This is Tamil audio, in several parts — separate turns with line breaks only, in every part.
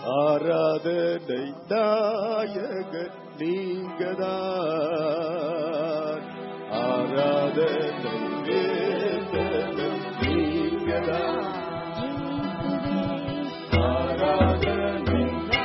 ஆராதனை நாயக நீங்கதான் ஆராதனை வேந்தனும் நீங்கதான் ஆராதனை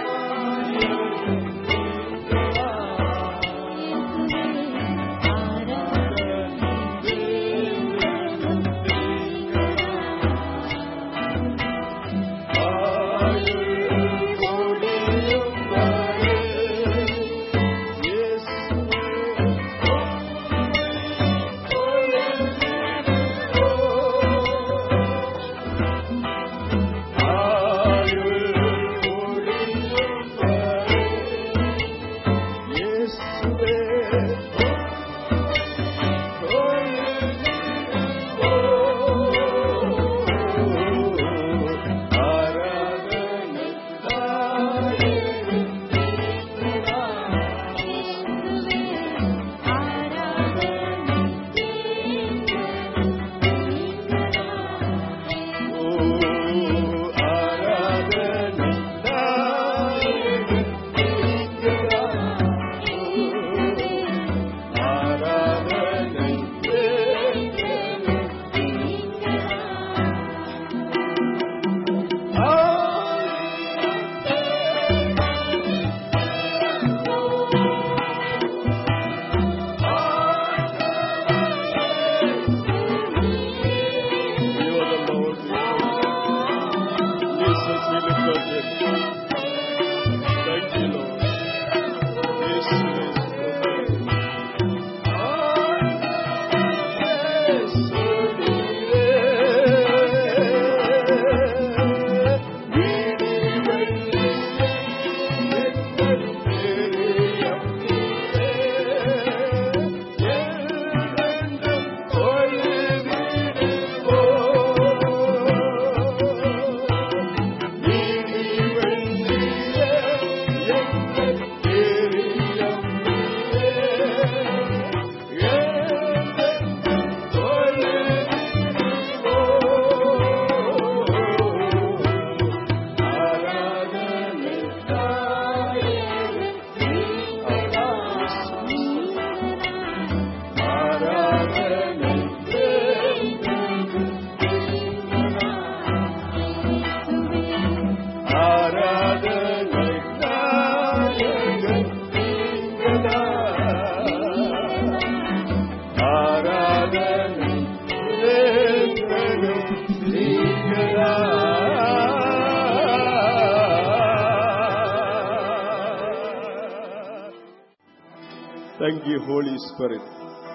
Thank you, Holy Spirit.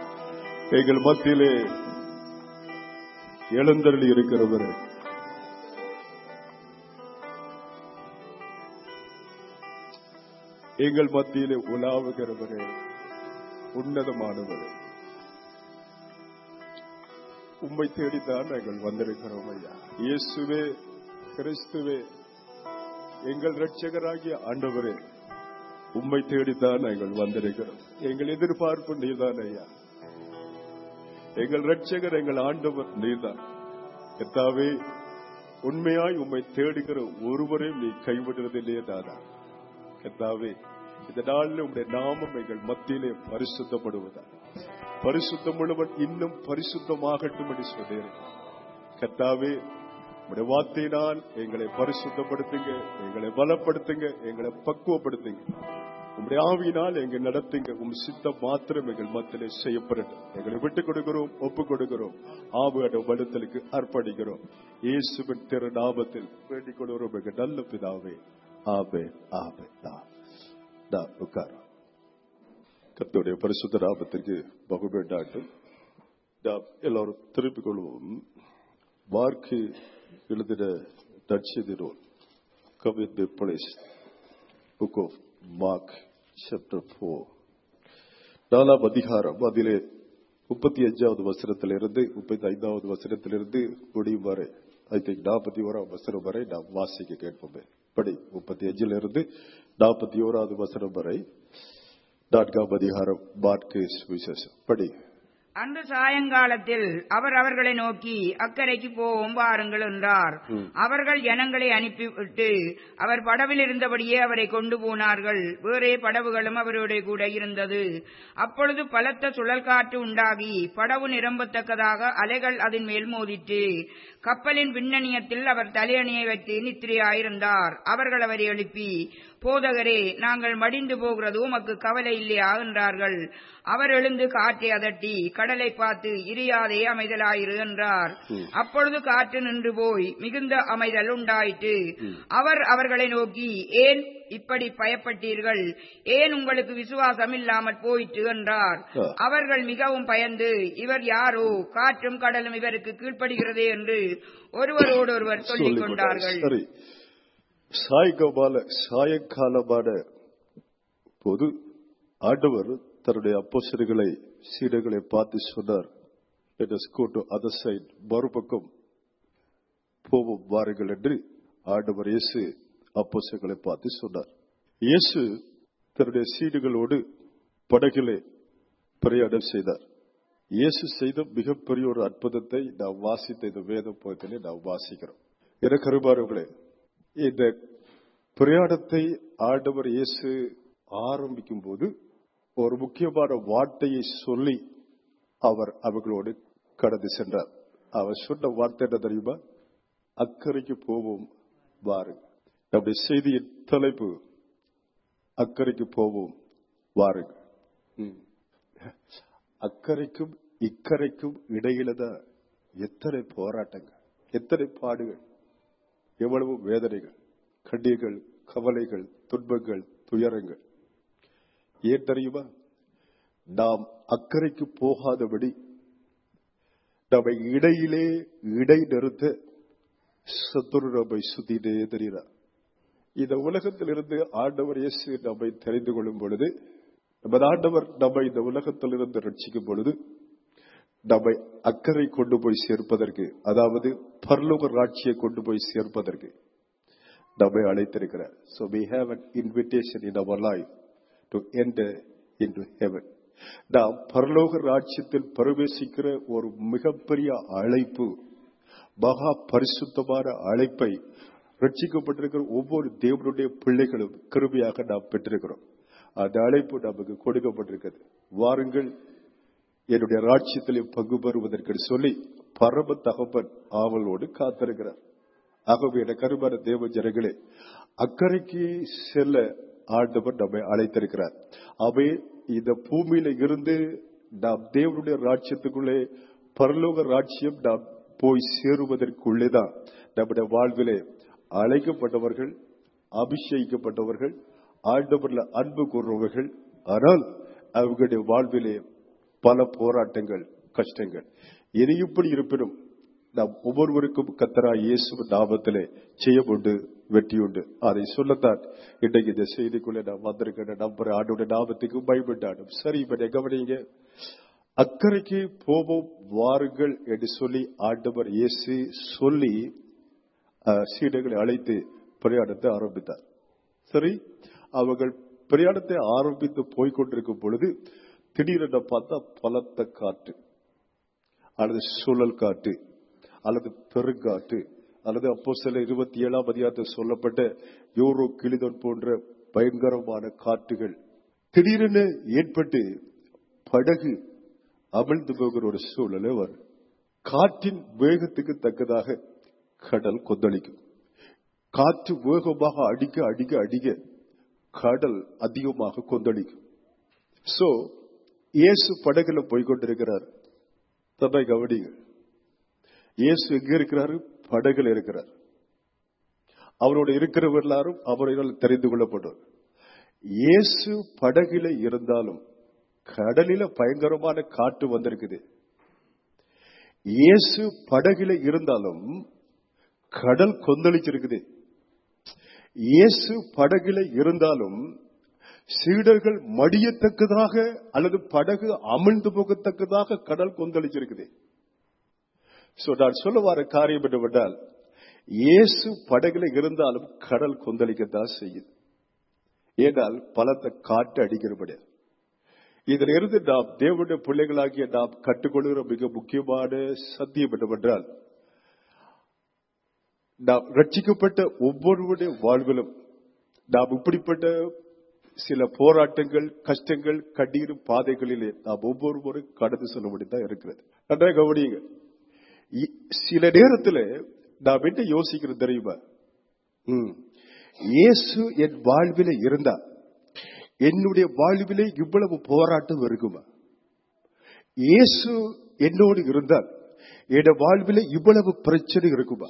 எங்கள் மத்தியிலே எழுந்தருளி இருக்கிறவர் எங்கள் மத்தியிலே உலாவுகிறவரே உன்னதமானவர் உம்மை தேடித்தான் நாங்கள் வந்திருக்கிறோம் ஐயா இயேசுவே கிறிஸ்துவே எங்கள் ரட்சகராகிய ஆண்டவரே உம்மை தேடித்தான் நாங்கள் வந்திருக்கிறோம் எங்கள் எதிர்பார்ப்பு நீர்தான் ஐயா எங்கள் ரட்சகர் எங்கள் ஆண்டவர் நீர்தான் கர்த்தாவே உண்மையாய் உம்மை தேடுகிற ஒருவரையும் நீ கைவிடுறதில்லையே தாதா கர்த்தாவே இந்த நாளில் உம்முடைய நாமம் எங்கள் மத்தியிலே பரிசுத்தப்படுவதா பரிசுத்தம் உள்ளவன் இன்னும் பரிசுத்தமாகட்டும் என்று சொல்றேன் கர்த்தாவே உடைய வார்த்தையினால் எங்களை பரிசுத்தப்படுத்துங்க எங்களை பலப்படுத்துங்க எங்களை பக்குவப்படுத்துங்க உங்களுடைய ஆவியினால் எங்க நடத்துங்க உம் சித்தம் மாத்திரம் எங்கள் மத்தியிலே செய்யப்படட்டும் எங்களை விட்டுக் கொடுக்கிறோம் ஒப்புக் கொடுக்கிறோம் ஆவோட வலுத்தலுக்கு அர்ப்பணிக்கிறோம் இயேசுவின் திரு நாமத்தில் வேண்டிக் கொள்கிறோம் எங்கள் நல்ல பிதாவே ஆபே ஆபே தா உட்கார் கர்த்தருடைய பரிசுத்த நாமத்திற்கு பகுபேண்டாட்டும் நாம் எல்லாரும் திருப்பிக் கொள்வோம் மார்க்கு எழுதின நட்சதி நூல் come in the place book of Mark chapter 4 நாலாம் அதிகாரம் அதிலே முப்பத்தி அஞ்சாவது வசனத்திலிருந்து முப்பத்தி ஐந்தாவது வசனத்திலிருந்து முடியும் வரை ஐ திங்க் நாற்பத்தி ஓராவது வசனம் வரை நாம் வாசிக்க கேட்போமே படி முப்பத்தி அஞ்சுல இருந்து நாற்பத்தி ஓராவது வசனம் வரை நான்காம் அதிகாரம் மார்க்கு விசேஷம் படி
அன்று சாயங்காலத்தில் அவர் அவர்களை நோக்கி அக்கறைக்கு போவோம் வாருங்கள் என்றார் அவர்கள் ஜனங்களை அனுப்பிவிட்டு அவர் படவில் இருந்தபடியே அவரை கொண்டு போனார்கள் வேறே படவுகளும் அவருடைய கூட இருந்தது அப்பொழுது பலத்த சுழல் காற்று உண்டாகி படவு நிரம்பத்தக்கதாக அலைகள் அதன் மேல் மோதிற்று கப்பலின் பின்னணியத்தில் அவர் தலையணியை வைத்து நித்திரையாயிருந்தார் அவர்கள் அவரை எழுப்பி போதகரே நாங்கள் மடிந்து போகிறது உமக்கு கவலை இல்லையா என்றார்கள் அவர் எழுந்து காற்றை அதட்டி கடலை பார்த்து இரியாதே அமைதலாயிரு என்றார் அப்பொழுது காற்று நின்று போய் மிகுந்த அமைதல் உண்டாயிற்று அவர் அவர்களை நோக்கி ஏன் இப்படி பயப்பட்டீர்கள் ஏன் உங்களுக்கு விசுவாசம் இல்லாமல் போயிற்று என்றார் அவர்கள் மிகவும் பயந்து இவர் யாரோ காற்றும் கடலும் இவருக்கு கீழ்ப்படுகிறதே என்று ஒருவரோடொருவர் சொல்லிக் கொண்டார்கள்
சரி சாயங்கால சாயங்காலமான போது ஆண்டவர் தன்னுடைய அப்போசர்களை சீடர்களை பார்த்து சொன்னார் அதர் சைட் மறுபக்கம் போவோம் வாருங்கள் என்று ஆண்டவர் இயேசு அப்போசர்களை பார்த்து சொன்னார் இயேசு தன்னுடைய சீடுகளோடு படகிலே பிரயாணம் செய்தார் இயேசு செய்த மிகப்பெரிய ஒரு அற்புதத்தை நாம் வாசித்த இந்த வேத புகத்திலே நாம் வாசிக்கிறோம் என கருமாறுகளே இந்த பிரயாணத்தை ஆண்டவர் இயேசு ஆரம்பிக்கும் போது ஒரு முக்கியமான வார்த்தையை சொல்லி அவர் அவர்களோடு கடந்து சென்றார் அவர் சொன்ன வார்த்தை என்ன தெரியுமா அக்கறைக்கு போவோம் வாருங்கள் நம்முடைய செய்தியின் தலைப்பு அக்கறைக்கு போவோம் வாருங்கள் ம். அக்கறைக்கும் இக்கரைக்கும் இடையில தான் எத்தனை போராட்டங்கள் எத்தனை பாடுகள் எவ்வளவு வேதனைகள் கண்ணீர்கள் கவலைகள் துன்பங்கள் துயரங்கள் ஏன் தெரியுமா நாம் அக்கறைக்கு போகாதபடி நம்மை இடையிலே இடை நிறுத்த சத்துரு நம்மை சுத்திட்டே தெரிகிறார் இந்த உலகத்திலிருந்து ஆண்டவர் இயேசு நம்மை தெரிந்து கொள்ளும் பொழுது நமது ஆண்டவர் நம்மை இந்த உலகத்திலிருந்து ரட்சிக்கும் பொழுது நம்மை அக்கறை கொண்டு போய் சேர்ப்பதற்கு அதாவது பரலோக ராட்சியை கொண்டு போய் சேர்ப்பதற்கு நம்மை அழைத்திருக்கிறார் so we have an invitation in our life to enter into heaven நாம் பரலோக ராட்சியத்தில் பிரவேசிக்கிற ஒரு மிகப்பெரிய அழைப்பு மகா பரிசுத்தமான அழைப்பை ரட்சிக்கப்பட்டிருக்கிற ஒவ்வொரு தேவனுடைய பிள்ளைகளும் கிருபையாக நாம் பெற்றிருக்கிறோம் அந்த அழைப்பு நமக்கு கொடுக்கப்பட்டிருக்கிறது வாருங்கள் என்னுடைய ராட்சியத்திலே பங்கு பெறுவதற்கு சொல்லி பரம தகப்பன் ஆவலோடு காத்திருக்கிறார் ஆகவே என கருமான தேவ ஜனங்களே அக்கறைக்கு செல்ல ஆண்டவர் நம்மை அழைத்திருக்கிறார் அவை இந்த பூமியில இருந்து நாம் தேவனுடைய ராட்சியத்துக்குள்ளே பரலோக ராட்சியம் நாம் போய் சேருவதற்குள்ளேதான் நம்முடைய வாழ்விலே அழைக்கப்பட்டவர்கள் அபிஷேகிக்கப்பட்டவர்கள் ஆண்டவர்ல அன்பு கூறுபவர்கள் ஆனால் அவர்களுடைய வாழ்விலே பல போராட்டங்கள் கஷ்டங்கள் இனி இப்படி இருப்பினும் நாம் ஒவ்வொருவருக்கும் கத்தரா இயேசு நாமத்திலே செய்யப்பட்டு வெற்றியுண்டு அதை சொல்லத்தான் இன்றைக்கு இந்த செய்திக்குள்ளே நான் வந்திருக்கிறேன் நம்புற ஆண்டோட நாமத்துக்கு பயப்பட்டாடும் சரி இப்ப கவனிங்க அக்கறைக்கு போவோம் வாருங்கள் என்று சொல்லி ஆண்டவர் இயேசு சொல்லி அஹ், சீடர்களை அழைத்து பிரயாணத்தை ஆரம்பித்தார் சரி அவர்கள் பிரயாணத்தை ஆரம்பித்து போய்கொண்டிருக்கும் பொழுது திடீரென பார்த்தா பலத்த காற்று அல்லது சுழல் காற்று அல்லது பெருங்காற்று அல்லது அப்போ சில இருபத்தி ஏழாம் அதிகாரத்தில் சொல்லப்பட்ட யூரோ கிளிதன் போன்ற பயங்கரமான காற்றுகள் திடீரென ஏற்பட்டு படகு அமிழ்ந்து போகிற ஒரு சூழலை வரும் காற்றின் வேகத்துக்கு தக்கதாக கடல் கொந்தளிக்கும் காற்று வேகமாக அடிக்க அடிக்க அடிக்க கடல் அதிகமாக கொந்தளிக்கும் சோ இயேசு படகுல போய்கொண்டிருக்கிறார் தன்னை கவனிங்க இயேசு எங்க இருக்கிறாரு படகுல இருக்கிறார் அவரோட இருக்கிறவர் எல்லாரும் அவரால் தெரிந்து கொள்ளப்பட்டவர் இயேசு படகுல இருந்தாலும் கடலில பயங்கரமான காற்று வந்திருக்குது இயேசு படகுல இருந்தாலும் கடல் கொந்தளிச்சிருக்குது இயேசு படகுல இருந்தாலும் சீடர்கள் மடியத்தக்கதாக அல்லது படகு அமிழ்ந்து போகத்தக்கதாக கடல் கொந்தளிச்சிருக்குது சோ நான் சொல்ல வர காரியம் என்னவென்றால் இயேசு படகுல இருந்தாலும் கடல் கொந்தளிக்கத்தான் செய்யுது ஏனால் பலத்த காட்டு அடிக்கிறபடி இதில் இருந்து நாம் தேவனுடைய பிள்ளைகளாகிய நாம் கற்றுக்கொள்கிற மிக முக்கியமான சத்தியம் என்னவென்றால் நாம் ரட்சிக்கப்பட்ட ஒவ்வொருவருடைய வாழ்விலும் நாம் இப்படிப்பட்ட சில போராட்டங்கள் கஷ்டங்கள் கண்ணீர் பாதைகளிலே நாம் ஒவ்வொருவரும் கடந்து செல்ல வேண்டியதான் இருக்கிறது நன்றாக கவனியுங்க இ- சில நேரத்தில் நாம் என்ன யோசிக்கிறது தெரியுமா ம். இயேசு என் வாழ்விலே இருந்தா என்னுடைய வாழ்விலே இவ்வளவு போராட்டம் இருக்குமா இயேசு என்னோடு இருந்தால் என் வாழ்விலே இவ்வளவு பிரச்சனை இருக்குமா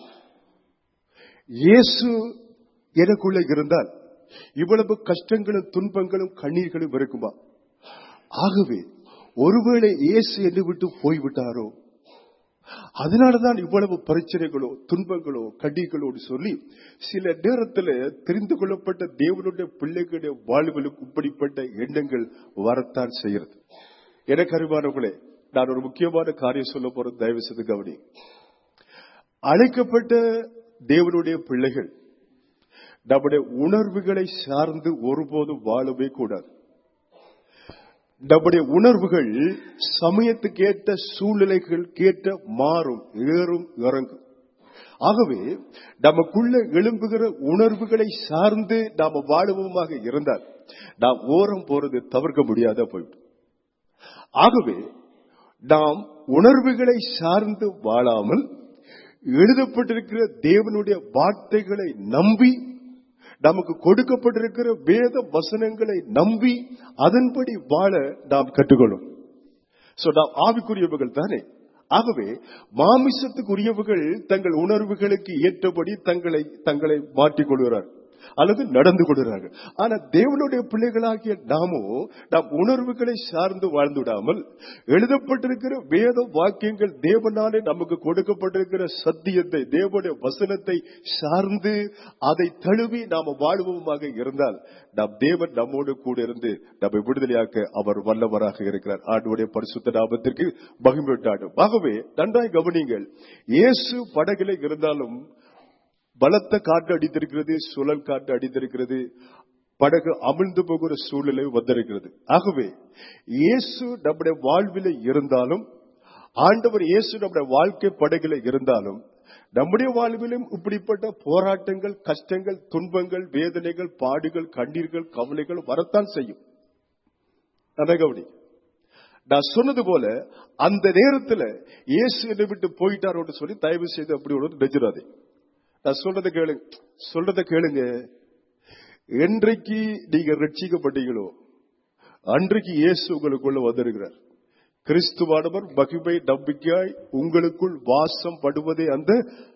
இயேசு எனக்குள்ள இருந்தால் இவ்வளவு கஷ்டங்களும் துன்பங்களும் கண்ணீர்களும் இருக்குமா ஆகவே ஒருவேளை இயேசு என்னை விட்டு போய்விட்டாரோ அதனாலதான் இவ்வளவு பிரச்சனைகளோ துன்பங்களோ கண்ணீர்களோடு சொல்லி சில நேரத்தில் தெரிந்து கொள்ளப்பட்ட தேவனுடைய பிள்ளைகளுடைய வாழ்விலும் இப்படிப்பட்ட எண்ணங்கள் வரத்தான் செய்கிறது எனக்கு அறிவானவர்களே நான் ஒரு முக்கியமான காரியம் சொல்ல போறேன் தயவு செய்து கவனி அழைக்கப்பட்ட தேவனுடைய பிள்ளைகள் நம்முடைய உணர்வுகளை சார்ந்து ஒருபோதும் வாழவே கூடாது நம்முடைய உணர்வுகள் சமயத்துக்கு ஏற்ற சூழ்நிலைகள் கேட்ட மாறும் ஏறும் இறங்கும் ஆகவே நமக்குள்ள எழும்புகிற உணர்வுகளை சார்ந்து நாம வாழுவோமாக இருந்தால் நாம் ஓரம் போறது தவிர்க்க முடியாத போயிடும் ஆகவே நாம் உணர்வுகளை சார்ந்து வாழாமல் எழுதப்பட்டிருக்கிற தேவனுடைய வார்த்தைகளை நம்பி நமக்கு கொடுக்கப்பட்டிருக்கிற வேத வசனங்களை நம்பி அதன்படி வாழ நாம் கற்றுக்கொள்ளும் சோ நாம் ஆவிக்குரியவர்கள் தானே ஆகவே மாமிசத்துக்குரியவர்கள் தங்கள் உணர்வுகளுக்கு ஏற்றபடி தங்களை தங்களை மாற்றிக் கொள்கிறார்கள் அல்லது நடந்து கொள்கிறார்கள் ஆனா தேவனுடைய பிள்ளைகளாகிய நாமோ நாம் உணர்வுகளை சார்ந்து வாழ்ந்துடாமல் எழுதப்பட்டிருக்கிற வேத வாக்கியங்கள் தேவனாலே நமக்கு கொடுக்கப்பட்டிருக்கிற சத்தியத்தை தேவனுடைய வசனத்தை சார்ந்து அதை தழுவி நாம வாழ்வோமாக இருந்தால் நம் தேவன் நம்மோடு கூட இருந்து நம்மை விடுதலையாக்க அவர் வல்லவராக இருக்கிறார் ஆண்டுடைய பரிசுத்த நாமத்திற்கு மகிழ்ந்தாடும் ஆகவே நன்றாய் கவனிங்கள் இயேசு படகிலே இருந்தாலும் பலத்த காற்று அடித்திருக்கிறது சுழல் காற்று அடித்திருக்கிறது படகு அமிழ்ந்து போகிற சூழ்நிலை வந்திருக்கிறது ஆகவே இயேசு நம்முடைய வாழ்வில இருந்தாலும் ஆண்டவர் இயேசு நம்முடைய வாழ்க்கை படகுல இருந்தாலும் நம்முடைய வாழ்விலும் இப்படிப்பட்ட போராட்டங்கள் கஷ்டங்கள் துன்பங்கள் வேதனைகள் பாடுகள் கண்ணீர்கள் கவலைகள் வரத்தான் செய்யும் நல்லா கவனி நான் சொன்னது போல அந்த நேரத்துல இயேசு என்னை விட்டு போயிட்டாரோன்னு சொல்லி தயவு செய்து அப்படி ஒன்று நெஞ்சிடாதே நான் சொல்றதை கேளுங்க சொல்றதை கேளுங்க என்றைக்கு நீங்க ரட்சிக்கப்பட்டீங்களோ அன்றைக்கு இயேசு உங்களுக்குள்ள வந்திருக்கிறார் கிறிஸ்துவானவர் மகிமை நம்பிக்கையாய் உங்களுக்குள் வாசம் படுவதே அந்த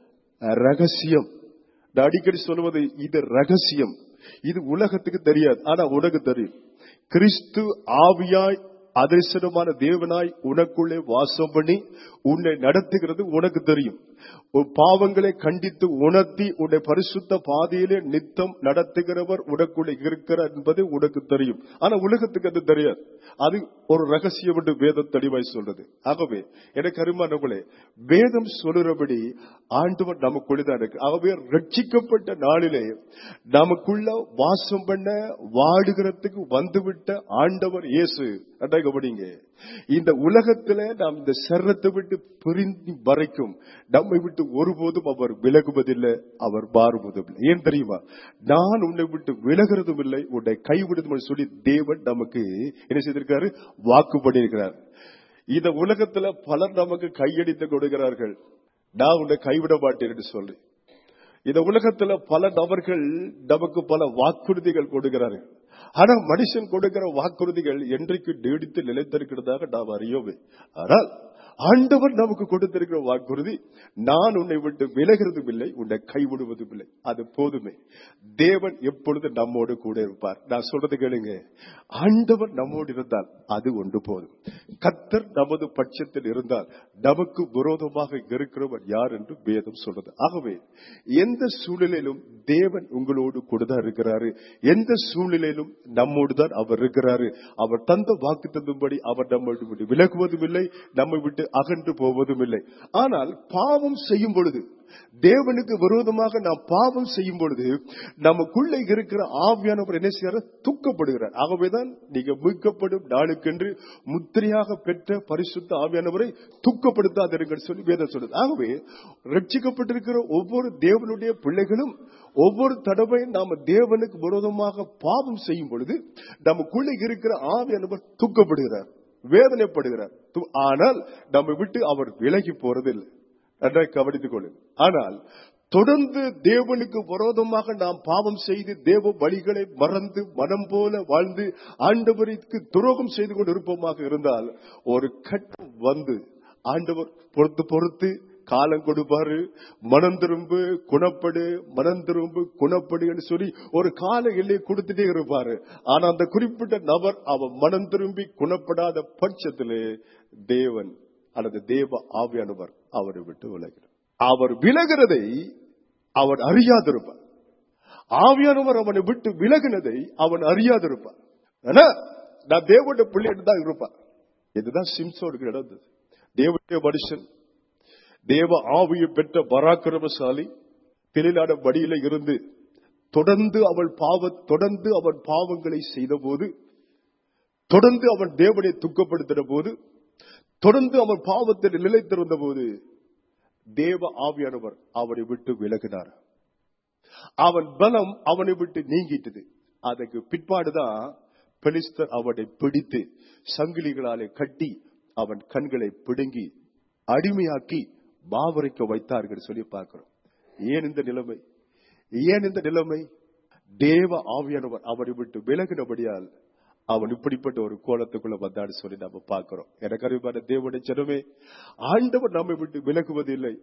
ரகசியம் நான் அடிக்கடி சொல்வது இது ரகசியம் இது உலகத்துக்கு தெரியாது ஆனா உனக்கு தெரியும் கிறிஸ்து ஆவியாய் அதர்சனமான தேவனாய் உனக்குள்ளே வாசம் பண்ணி உன்னை நடத்துகிறது உனக்கு தெரியும் உன் பாவங்களை கண்டித்து உணர்த்தி உன்னை பரிசுத்த பாதையிலே நித்தம் நடத்துகிறவர் உனக்குள்ளே இருக்கிறார் என்பது உனக்கு தெரியும் ஆனா உலகத்துக்கு அது தெரியாது அது ஒரு ரகசியம் என்று வேதம் தெளிவாய் சொல்றது ஆகவே எனக்கு அருமானவர்களே வேதம் சொல்லுறபடி ஆண்டவர் நமக்குள்ளதான் இருக்கு ஆகவே ரட்சிக்கப்பட்ட நாளிலே நமக்குள்ள வாசம் பண்ண வாடுகிறதுக்கு வந்துவிட்ட ஆண்டவர் இயேசு அதான் கவனிங்க இந்த உலகத்துல நாம் இந்த சரத்தை விட்டு பிரிந்து வரைக்கும் நம்மை விட்டு ஒருபோதும் அவர் விலகுவதில்லை அவர் மாறுவதும் இல்லை ஏன் தெரியுமா நான் உன்னை விட்டு விலகிறதும் இல்லை உன்னை கைவிடுதும் இல்லை சொல்லி தேவன் நமக்கு என்ன செய்திருக்காரு வாக்கு பண்ணியிருக்கிறார் இந்த உலகத்துல பலர் நமக்கு கையடித்து கொடுக்கிறார்கள் நான் உன்னை கைவிட மாட்டேன் என்று சொல்லி இந்த உலகத்துல பல நபர்கள் நமக்கு பல வாக்குறுதிகள் கொடுக்கிறார்கள் ஆனா மனுஷன் கொடுக்கிற வாக்குறுதிகள் என்றைக்கு நீடித்து நிலைத்திருக்கிறதாக நாம் அறியோமே ஆனால் ஆண்டவர் நமக்கு கொடுத்திருக்கிற வாக்குறுதி நான் உன்னை விட்டு விலகிறதும் இல்லை உன்னை கைவிடுவதும் இல்லை அது போதுமே தேவன் எப்பொழுது நம்மோடு கூட இருப்பார் நான் சொல்றது கேளுங்க ஆண்டவர் நம்மோடு இருந்தால் அது ஒன்று போதும் கத்தர் நமது பட்சத்தில் இருந்தால் நமக்கு விரோதமாக இருக்கிறவர் யார் என்று வேதம் சொல்றது ஆகவே எந்த சூழ்நிலையிலும் தேவன் உங்களோடு கூட தான் இருக்கிறாரு எந்த சூழ்நிலையிலும் நம்மோடு தான் அவர் இருக்கிறாரு அவர் தந்த வாக்கு தந்தும்படி அவர் நம்மை விட்டு விலகுவதும் இல்லை நம்மை விட்டு அகன்று போவதும் இல்லை ஆனால் பாவம் செய்யும் பொழுது தேவனுக்கு விரோதமாக நாம் பாவம் செய்யும் பொழுது நமக்குள்ள இருக்கிற ஆவியானவர் என்ன செய்யறார் துக்கப்படுகிறார் ஆகவேதான் நீங்க மீட்கப்படும் நாளுக்கென்று முத்திரையாக பெற்ற பரிசுத்த ஆவியானவரை துக்கப்படுத்தாதிருங்கள் சொல்லி வேதம் சொல்லுது ஆகவே ரட்சிக்கப்பட்டிருக்கிற ஒவ்வொரு தேவனுடைய பிள்ளைகளும் ஒவ்வொரு தடவை நாம தேவனுக்கு விரோதமாக பாவம் செய்யும் பொழுது நமக்குள்ள இருக்கிற ஆவியானவர் துக்கப்படுகிறார் வேதனைப்படுகிறார் து- ஆனால் நம்ம விட்டு அவர் விலகி போறதில்லை நன்றாய் கவனித்துக் கொள்ளுங்க ஆனால் தொடர்ந்து தேவனுக்கு விரோதமாக நாம் பாவம் செய்து தேவ வழிகளை மறந்து மனம் போல வாழ்ந்து ஆண்டவருக்கு துரோகம் செய்து கொண்டு இருப்போமாக இருந்தால் ஒரு கட்டம் வந்து ஆண்டவர் பொறுத்து பொறுத்து காலம் கொடுப்பாரு மனம் திரும்பு குணப்படு மனம் திரும்பு குணப்படுன்னு சொல்லி ஒரு கால எல்லையை கொடுத்துட்டே இருப்பாரு ஆனா அந்த குறிப்பிட்ட நபர் அவன் மனம் திரும்பி குணப்படாத பட்சத்திலே தேவன் அல்லது தேவ ஆவியானவர் அவரை விட்டு விலகிறார் அவர் விலகிறதை அவன் அறியாதிருப்பார் ஆவியானவர் அவனை விட்டு விலகினதை அவன் அறியாதிருப்பார் ஆனா நான் தேவனுடைய பிள்ளைன்னு தான் இருப்பான் இதுதான் சிம்சோனுக்கு நடந்தது தேவனுடைய மனுஷன் தேவ ஆவியை பெற்ற பராக்கிரமசாலி பிள்ளையான வடியில இருந்து தொடர்ந்து அவள் பாவ தொடர்ந்து அவன் பாவங்களை செய்த போது தொடர்ந்து அவன் தேவனை துக்கப்படுத்தின போது தொடர்ந்து அவன் பாவத்தில் நிலைத்திருந்த போது தேவ ஆவியானவர் அவனை விட்டு விலகினார் அவன் பலம் அவனை விட்டு நீங்கிட்டது அதற்கு பிற்பாடுதான் பெலிஸ்தர் அவனை பிடித்து சங்கிலிகளாலே கட்டி அவன் கண்களை பிடுங்கி அடிமையாக்கி பாவரைக்க வைத்தார்கள் சொல்லி பார்க்கிறோம் ஏன் இந்த நிலைமை ஏன் இந்த நிலைமை தேவ ஆவியானவர் அவனை விட்டு விலகினபடியால் அவன் இப்படிப்பட்ட ஒரு கோலத்துக்குள்ள வந்தான்னு சொல்லி நாம பார்க்கிறோம் எனக்கு அறிவான தேவனுடைய ஜனமே ஆண்டவர் நம்மை விட்டு விலகுவதில்லை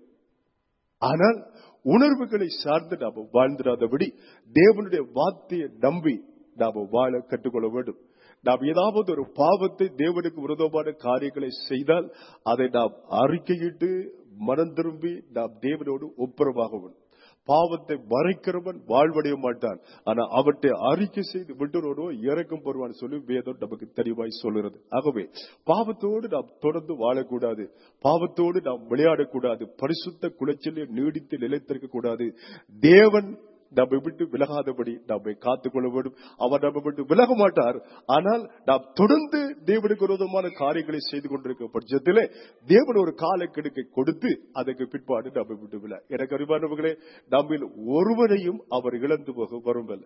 ஆனால் உணர்வுகளை சார்ந்து நாம வாழ்ந்திராதபடி தேவனுடைய வார்த்தையை நம்பி நாம வாழ கற்றுக்கொள்ள வேண்டும் நாம் ஏதாவது ஒரு பாவத்தை தேவனுக்கு விரோதமான காரியங்களை செய்தால் அதை நாம் அறிக்கையிட்டு மனம் திரும்பி நாம் தேவனோடு ஒப்புரமாக வேண்டும் பாவத்தை மறைக்கிறவன் வாழ்வடைய மாட்டான் ஆனா அவற்றை அறிக்கை செய்து விட்டுறோடோ இறக்கும் பெறுவான் சொல்லி வேதம் நமக்கு தெளிவாய் சொல்லுகிறது ஆகவே பாவத்தோடு நாம் தொடர்ந்து வாழக்கூடாது பாவத்தோடு நாம் விளையாடக்கூடாது பரிசுத்த குலைச்சலை நீடித்து நிலைத்திருக்க கூடாது தேவன் நம்மை விட்டு விலகாதபடி நம்மை காத்துக்கொள்ள வேண்டும் அவர் நம்மை விட்டு விலக மாட்டார் ஆனால் நாம் தொடர்ந்து தேவனுக்கு விரோதமான காரியங்களை செய்து கொண்டிருக்க பட்சத்திலே தேவன் ஒரு காலக்கெடுக்கை கொடுத்து அதற்கு பிற்பாடு நம்மை விட்டு வில எனக்கு அறிவானவர்களே நம்மில் ஒருவரையும் அவர் இழந்து போக வரும்பல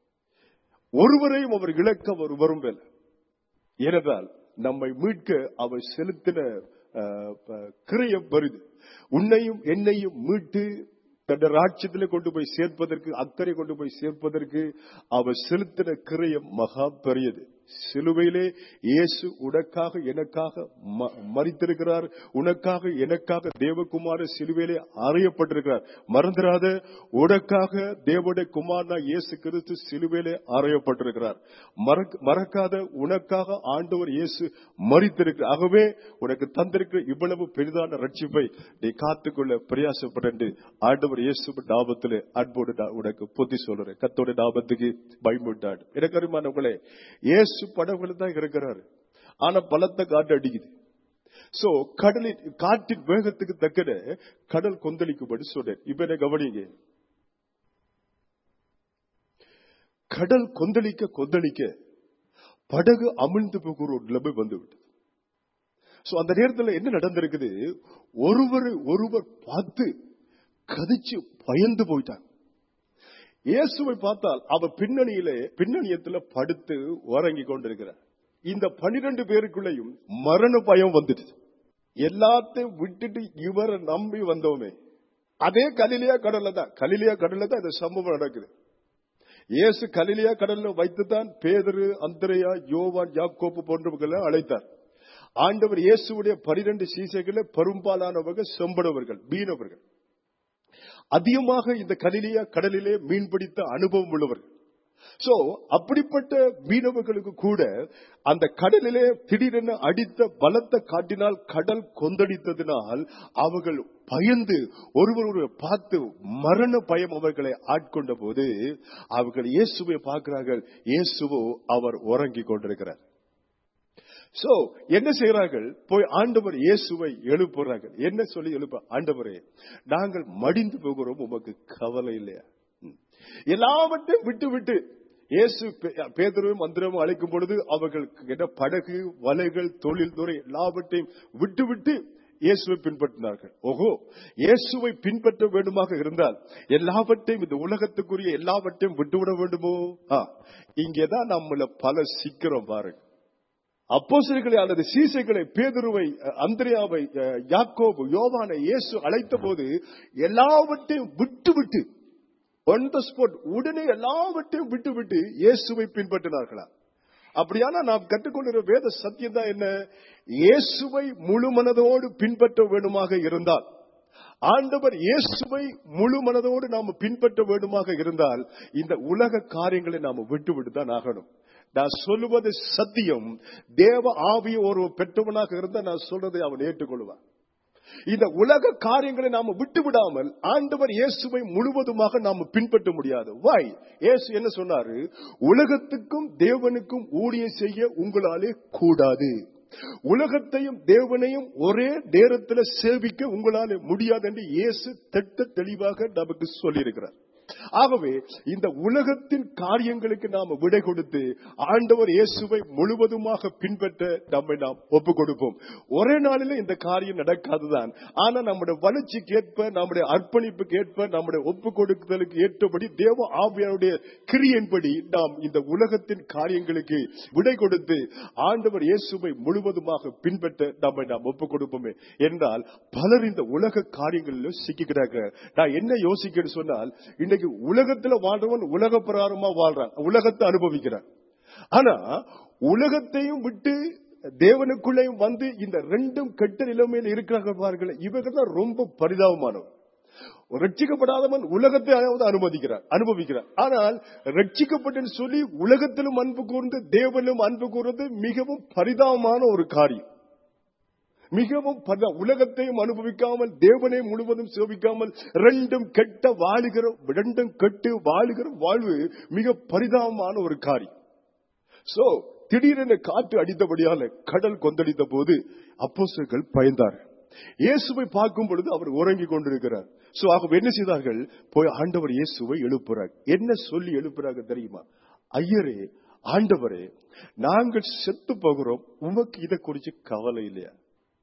ஒருவரையும் அவர் இழக்க அவர் வரும்பல ஏனென்றால் நம்மை மீட்க அவர் செலுத்தின அஹ், ப- கிரயம் வருது உன்னையும் என்னையும் மீட்டு தன் ராட்சியத்தில் கொண்டு போய் சேர்ப்பதற்கு அக்கறை கொண்டு போய் சேர்ப்பதற்கு அவர் செலுத்தின கிரயம் மகா பெரியது சிலுவையிலே இயேசு உனக்காக எனக்காக ம- மரித்திருக்கிறார் உனக்காக எனக்காக தேவகுமார சிலுவையிலே அறையப்பட்டிருக்கிறார் மறந்துடாத உனக்காக தேவனுடைய குமாரனா இயேசு கிறிஸ்து சிலுவையிலே அறையப்பட்டிருக்கிறார் மறக்க- மறக்காத உனக்காக ஆண்டவர் இயேசு மரித்திருக்கிறார் ஆகவே உனக்கு தந்திருக்கிற இவ்வளவு பெரிதான ரட்சிப்பை நீ காத்துக்கொள்ள பிரயாசப்பட்டு ஆண்டவர் இயேசு நாமத்திலே அன்போடு நான் உனக்கு புத்தி சொல்றேன் கத்தோட நாமத்துக்கு பயமுட்டாடு எனக்கு அருமானவங்களே இயேசு படகுல தான் இருக்கிறாரு ஆனா பலத்த காட்டு அடிக்குது சோ கடலின் காற்றின் வேகத்துக்கு தக்கன கடல் கொந்தளிக்கும்படி சொல்றேன் இப்ப என்ன கவனிங்க கடல் கொந்தளிக்க கொந்தளிக்க படகு அமிழ்ந்து போகிற ஒரு நிலைமை வந்து விட்டது சோ அந்த நேரத்தில் என்ன நடந்திருக்குது ஒருவரை ஒருவர் பார்த்து கதிச்சு பயந்து போயிட்டாங்க இயேசுவை பார்த்தால் அவர் பின்னணியிலே பின்னணியத்துல படுத்து உறங்கி கொண்டிருக்கிறார் இந்த பனிரெண்டு பேருக்குள்ளேயும் மரண பயம் வந்துடுச்சு எல்லாத்தையும் விட்டுட்டு இவரை நம்பி வந்தோமே அதே கலிலியா கடல்ல தான் கலிலியா கடல்ல தான் இந்த சம்பவம் நடக்குது இயேசு கலிலியா கடல்ல வைத்துதான் பேதரு அந்தரையா யோவான் யாக்கோப்பு போன்றவர்களை அழைத்தார் ஆண்டவர் இயேசுடைய பனிரெண்டு சீசைகளை பெரும்பாலானவர்கள் செம்படவர்கள் மீனவர்கள் அதிகமாக இந்த கலிலியா கடலிலே மீன்பிடித்த அனுபவம் உள்ளவர்கள் சோ அப்படிப்பட்ட மீனவர்களுக்கு கூட அந்த கடலிலே திடீரென அடித்த பலத்த காட்டினால் கடல் கொந்தளித்ததினால் அவர்கள் பயந்து ஒருவர் ஒருவர் பார்த்து மரண பயம் அவர்களை ஆட்கொண்ட போது அவர்கள் இயேசுவை பார்க்கிறார்கள் இயேசுவோ அவர் உறங்கிக் கொண்டிருக்கிறார் சோ என்ன செய்யறார்கள் போய் ஆண்டவர் இயேசுவை எழுப்புறார்கள் என்ன சொல்லி எழுப்ப ஆண்டவரே நாங்கள் மடிந்து போகிறோம் உமக்கு கவலை இல்லையா ம். எல்லாவற்றையும் விட்டு விட்டு இயேசு பே- பேதுருவும் மந்திரமும் அழைக்கும் பொழுது அவர்கள் என்ன படகு வலைகள் தொழில் துறை எல்லாவற்றையும் விட்டு விட்டு இயேசுவை பின்பற்றினார்கள் ஓஹோ இயேசுவை பின்பற்ற வேண்டுமாக இருந்தால் எல்லாவற்றையும் இந்த உலகத்துக்குரிய எல்லாவற்றையும் விட்டுவிட வேண்டுமோ ஆ, இங்கேதான் நம்மள பல சிக்கிறோம் பாருங்க அப்போஸ்தலர்களை அல்லது சீசைகளை பேதுருவை அஹ், அந்திரியாவை அஹ், யாக்கோபு யோவானை இயேசு அழைத்த போது எல்லாவற்றையும் விட்டு விட்டு ஒன் த ஸ்பாட் உடனே எல்லாவற்றையும் விட்டு விட்டு இயேசுவை பின்பற்றினார்களா அப்படியானா நாம் கற்றுக்கொள்கிற வேத சத்தியம் தான் என்ன இயேசுவை முழு மனதோடு பின்பற்ற வேண்டுமாக இருந்தால் ஆண்டவர் இயேசுவை முழு மனதோடு நாம் பின்பற்ற வேண்டுமாக இருந்தால் இந்த உலக காரியங்களை நாம் விட்டு விட்டு தான் ஆகணும் நான் சொல்லுவது சத்தியம் தேவ ஆவிய ஒரு பெற்றவனாக இருந்தால் நான் சொல்றதை அவன் ஏற்றுக்கொள்வான் இந்த உலக காரியங்களை நாம விட்டு விடாமல் ஆண்டவர் இயேசுவை முழுவதுமாக நாம பின்பற்ற முடியாது வாய் இயேசு என்ன சொன்னாரு உலகத்துக்கும் தேவனுக்கும் ஊழியம் செய்ய உங்களாலே கூடாது உலகத்தையும் தேவனையும் ஒரே நேரத்தில் சேவிக்க உங்களால முடியாது என்று இயேசு திட்ட தெளிவாக நமக்கு சொல்லியிருக்கிறார் ஆகவே இந்த உலகத்தின் காரியங்களுக்கு நாம விடை கொடுத்து ஆண்டவர் இயேசுவை முழுவதுமாக பின்பற்ற நம்மை நாம் ஒப்பு கொடுப்போம் ஒரே நாளில இந்த காரியம் நடக்காதுதான் ஆனா நம்முடைய வளர்ச்சிக்கு ஏற்ப நம்முடைய அர்ப்பணிப்புக்கு ஏற்ப நம்முடைய ஒப்பு கொடுக்குதலுக்கு ஏற்றபடி தேவ ஆவியாருடைய கிரியையின்படி நாம் இந்த உலகத்தின் காரியங்களுக்கு விடை கொடுத்து ஆண்டவர் இயேசுவை முழுவதுமாக பின்பற்ற நம்மை நாம் ஒப்பு கொடுப்போமே என்றால் பலர் இந்த உலக காரியங்களில் சிக்கிக்கிறாங்க நான் என்ன யோசிக்கிறேன்னு சொன்னால் இன்னைக்கு உலகத்துல வாழ்றவன் உலக பிரகாரமா வாழ்றான் உலகத்தை அனுபவிக்கிறான் ஆனா உலகத்தையும் விட்டு தேவனுக்குள்ளேயும் வந்து இந்த ரெண்டும் கெட்ட நிலைமையில் இருக்கிறார்கள் பாருங்கள் இவங்க தான் ரொம்ப பரிதாபமானவன் ரட்சிக்கப்படாதவன் உலகத்தை அனுமதிக்கிறார் அனுபவிக்கிறார் ஆனால் ரட்சிக்கப்பட்டன்னு சொல்லி உலகத்திலும் அன்பு கூர்ந்து தேவனிலும் அன்பு கூர்ந்து மிகவும் பரிதாபமான ஒரு காரியம் மிகவும் பரிதா- உலகத்தையும் அனுபவிக்காமல் தேவனை முழுவதும் சேவிக்காமல் ரெண்டும் கெட்ட வாழுகிற ரெண்டும் கெட்டு வாழுகிற வாழ்வு மிக பரிதாபமான ஒரு காரியம் சோ திடீரென காற்று அடித்தபடியால கடல் கொந்தளித்த போது அப்போஸ்தலர்கள் பயந்தார்கள் இயேசுவை பார்க்கும் பொழுது அவர் உறங்கிக் கொண்டிருக்கிறார் சோ ஆக என்ன செய்தார்கள் போய் ஆண்டவர் இயேசுவை எழுப்புறார் என்ன சொல்லி எழுப்புறாங்க தெரியுமா ஐயரே ஆண்டவரே நாங்கள் செத்து போகிறோம் உமக்கு இதை குறிச்சு கவலை இல்லையா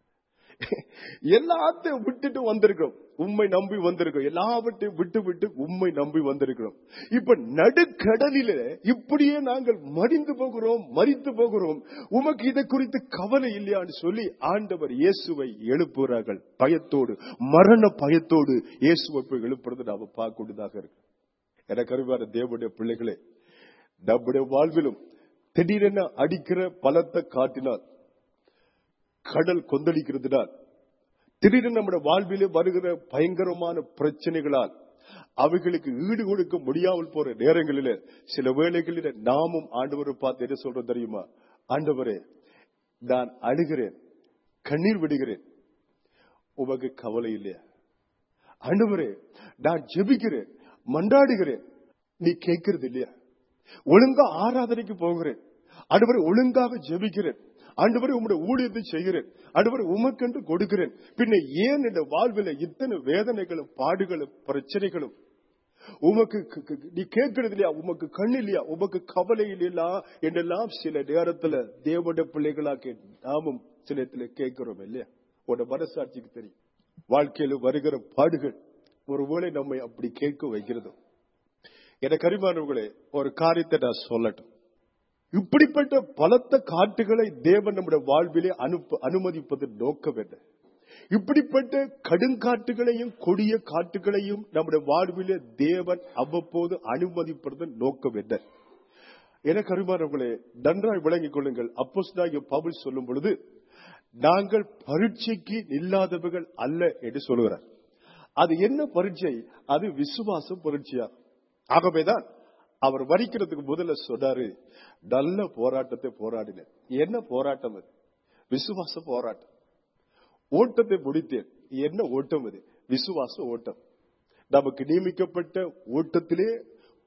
எல்லாத்தையும் விட்டுட்டு வந்திருக்கிறோம் உண்மை நம்பி வந்திருக்கோம் எல்லாவற்றையும் விட்டு விட்டு உண்மை நம்பி வந்திருக்கிறோம் இப்ப நடுக்கடலில இப்படியே நாங்கள் மடிந்து போகிறோம் மறித்து போகிறோம் உமக்கு இதை குறித்து கவலை இல்லையான்னு சொல்லி ஆண்டவர் இயேசுவை எழுப்புகிறார்கள் பயத்தோடு மரண பயத்தோடு இயேசுவை போய் எழுப்புறது நாம பார்க்கக்கூடியதாக இருக்கு எனக்கு அறிவார தேவனுடைய பிள்ளைகளே நம்முடைய வாழ்விலும் திடீரென அடிக்கிற பலத்தை காட்டினால் கடல் கொந்தளிக்கிறதுனால் திடீரென நம்முடைய வாழ்விலே வருகிற பயங்கரமான பிரச்சனைகளால் அவைகளுக்கு ஈடு கொடுக்க முடியாமல் போற நேரங்களில சில வேளைகளில நாமும் ஆண்டவரை பார்த்து என்ன சொல்றோம் தெரியுமா ஆண்டவரே நான் அழுகிறேன் கண்ணீர் விடுகிறேன் உமக்கு கவலை இல்லையா ஆண்டவரே நான் ஜெபிக்கிறேன் மன்றாடுகிறேன் நீ கேட்கறது இல்லையா ஒழுங்கா ஆராதனைக்கு போகிறேன் ஆண்டவரை ஒழுங்காக ஜெபிக்கிறேன் ஆண்டவரை உம்முடைய ஊழியத்தை செய்கிறேன் ஆண்டவரை உமக்கென்று கொடுக்கிறேன் பின்ன ஏன் இந்த வாழ்வில் இத்தனை வேதனைகளும் பாடுகளும் பிரச்சனைகளும் உமக்கு க- க- நீ கேட்கறது இல்லையா உமக்கு கண் இல்லையா உமக்கு கவலை இல்லையா என்றெல்லாம் சில நேரத்துல தேவட பிள்ளைகளா கே நாமும் சில இடத்துல கேட்கிறோம் இல்லையா உன்னோட மனசாட்சிக்கு தெரியும் வாழ்க்கையில வருகிற பாடுகள் ஒருவேளை நம்மை அப்படி கேட்க வைக்கிறதும் எனக்கு அறிமானவர்களே ஒரு காரியத்தை நான் சொல்லட்டும் இப்படிப்பட்ட பலத்த காட்டுகளை தேவன் நம்முடைய வாழ்விலே அனுப்ப அனுமதிப்பது நோக்கம் என்ன இப்படிப்பட்ட கடுங்காட்டுகளையும் கொடிய காட்டுகளையும் நம்முடைய வாழ்விலே தேவன் அவ்வப்போது அனுமதிப்பது நோக்கம் என்ன எனக்கு அறிமானவர்களே நன்றாய் விளங்கிக் கொள்ளுங்கள் அப்போஸ்தலனாகிய பவுல் சொல்லும் பொழுது நாங்கள் பரீட்சைக்கு இல்லாதவர்கள் அல்ல என்று சொல்லுகிறார் அது என்ன பரீட்சை அது விசுவாச பரீட்சையா ஆகவேதான் அவர் வரிக்கிறதுக்கு முதல்ல சொன்னாரு நல்ல போராட்டத்தை போராடினேன் என்ன போராட்டம் அது விசுவாச போராட்டம் ஓட்டத்தை முடித்தேன் என்ன ஓட்டம் அது விசுவாச ஓட்டம் நமக்கு நியமிக்கப்பட்ட ஓட்டத்திலே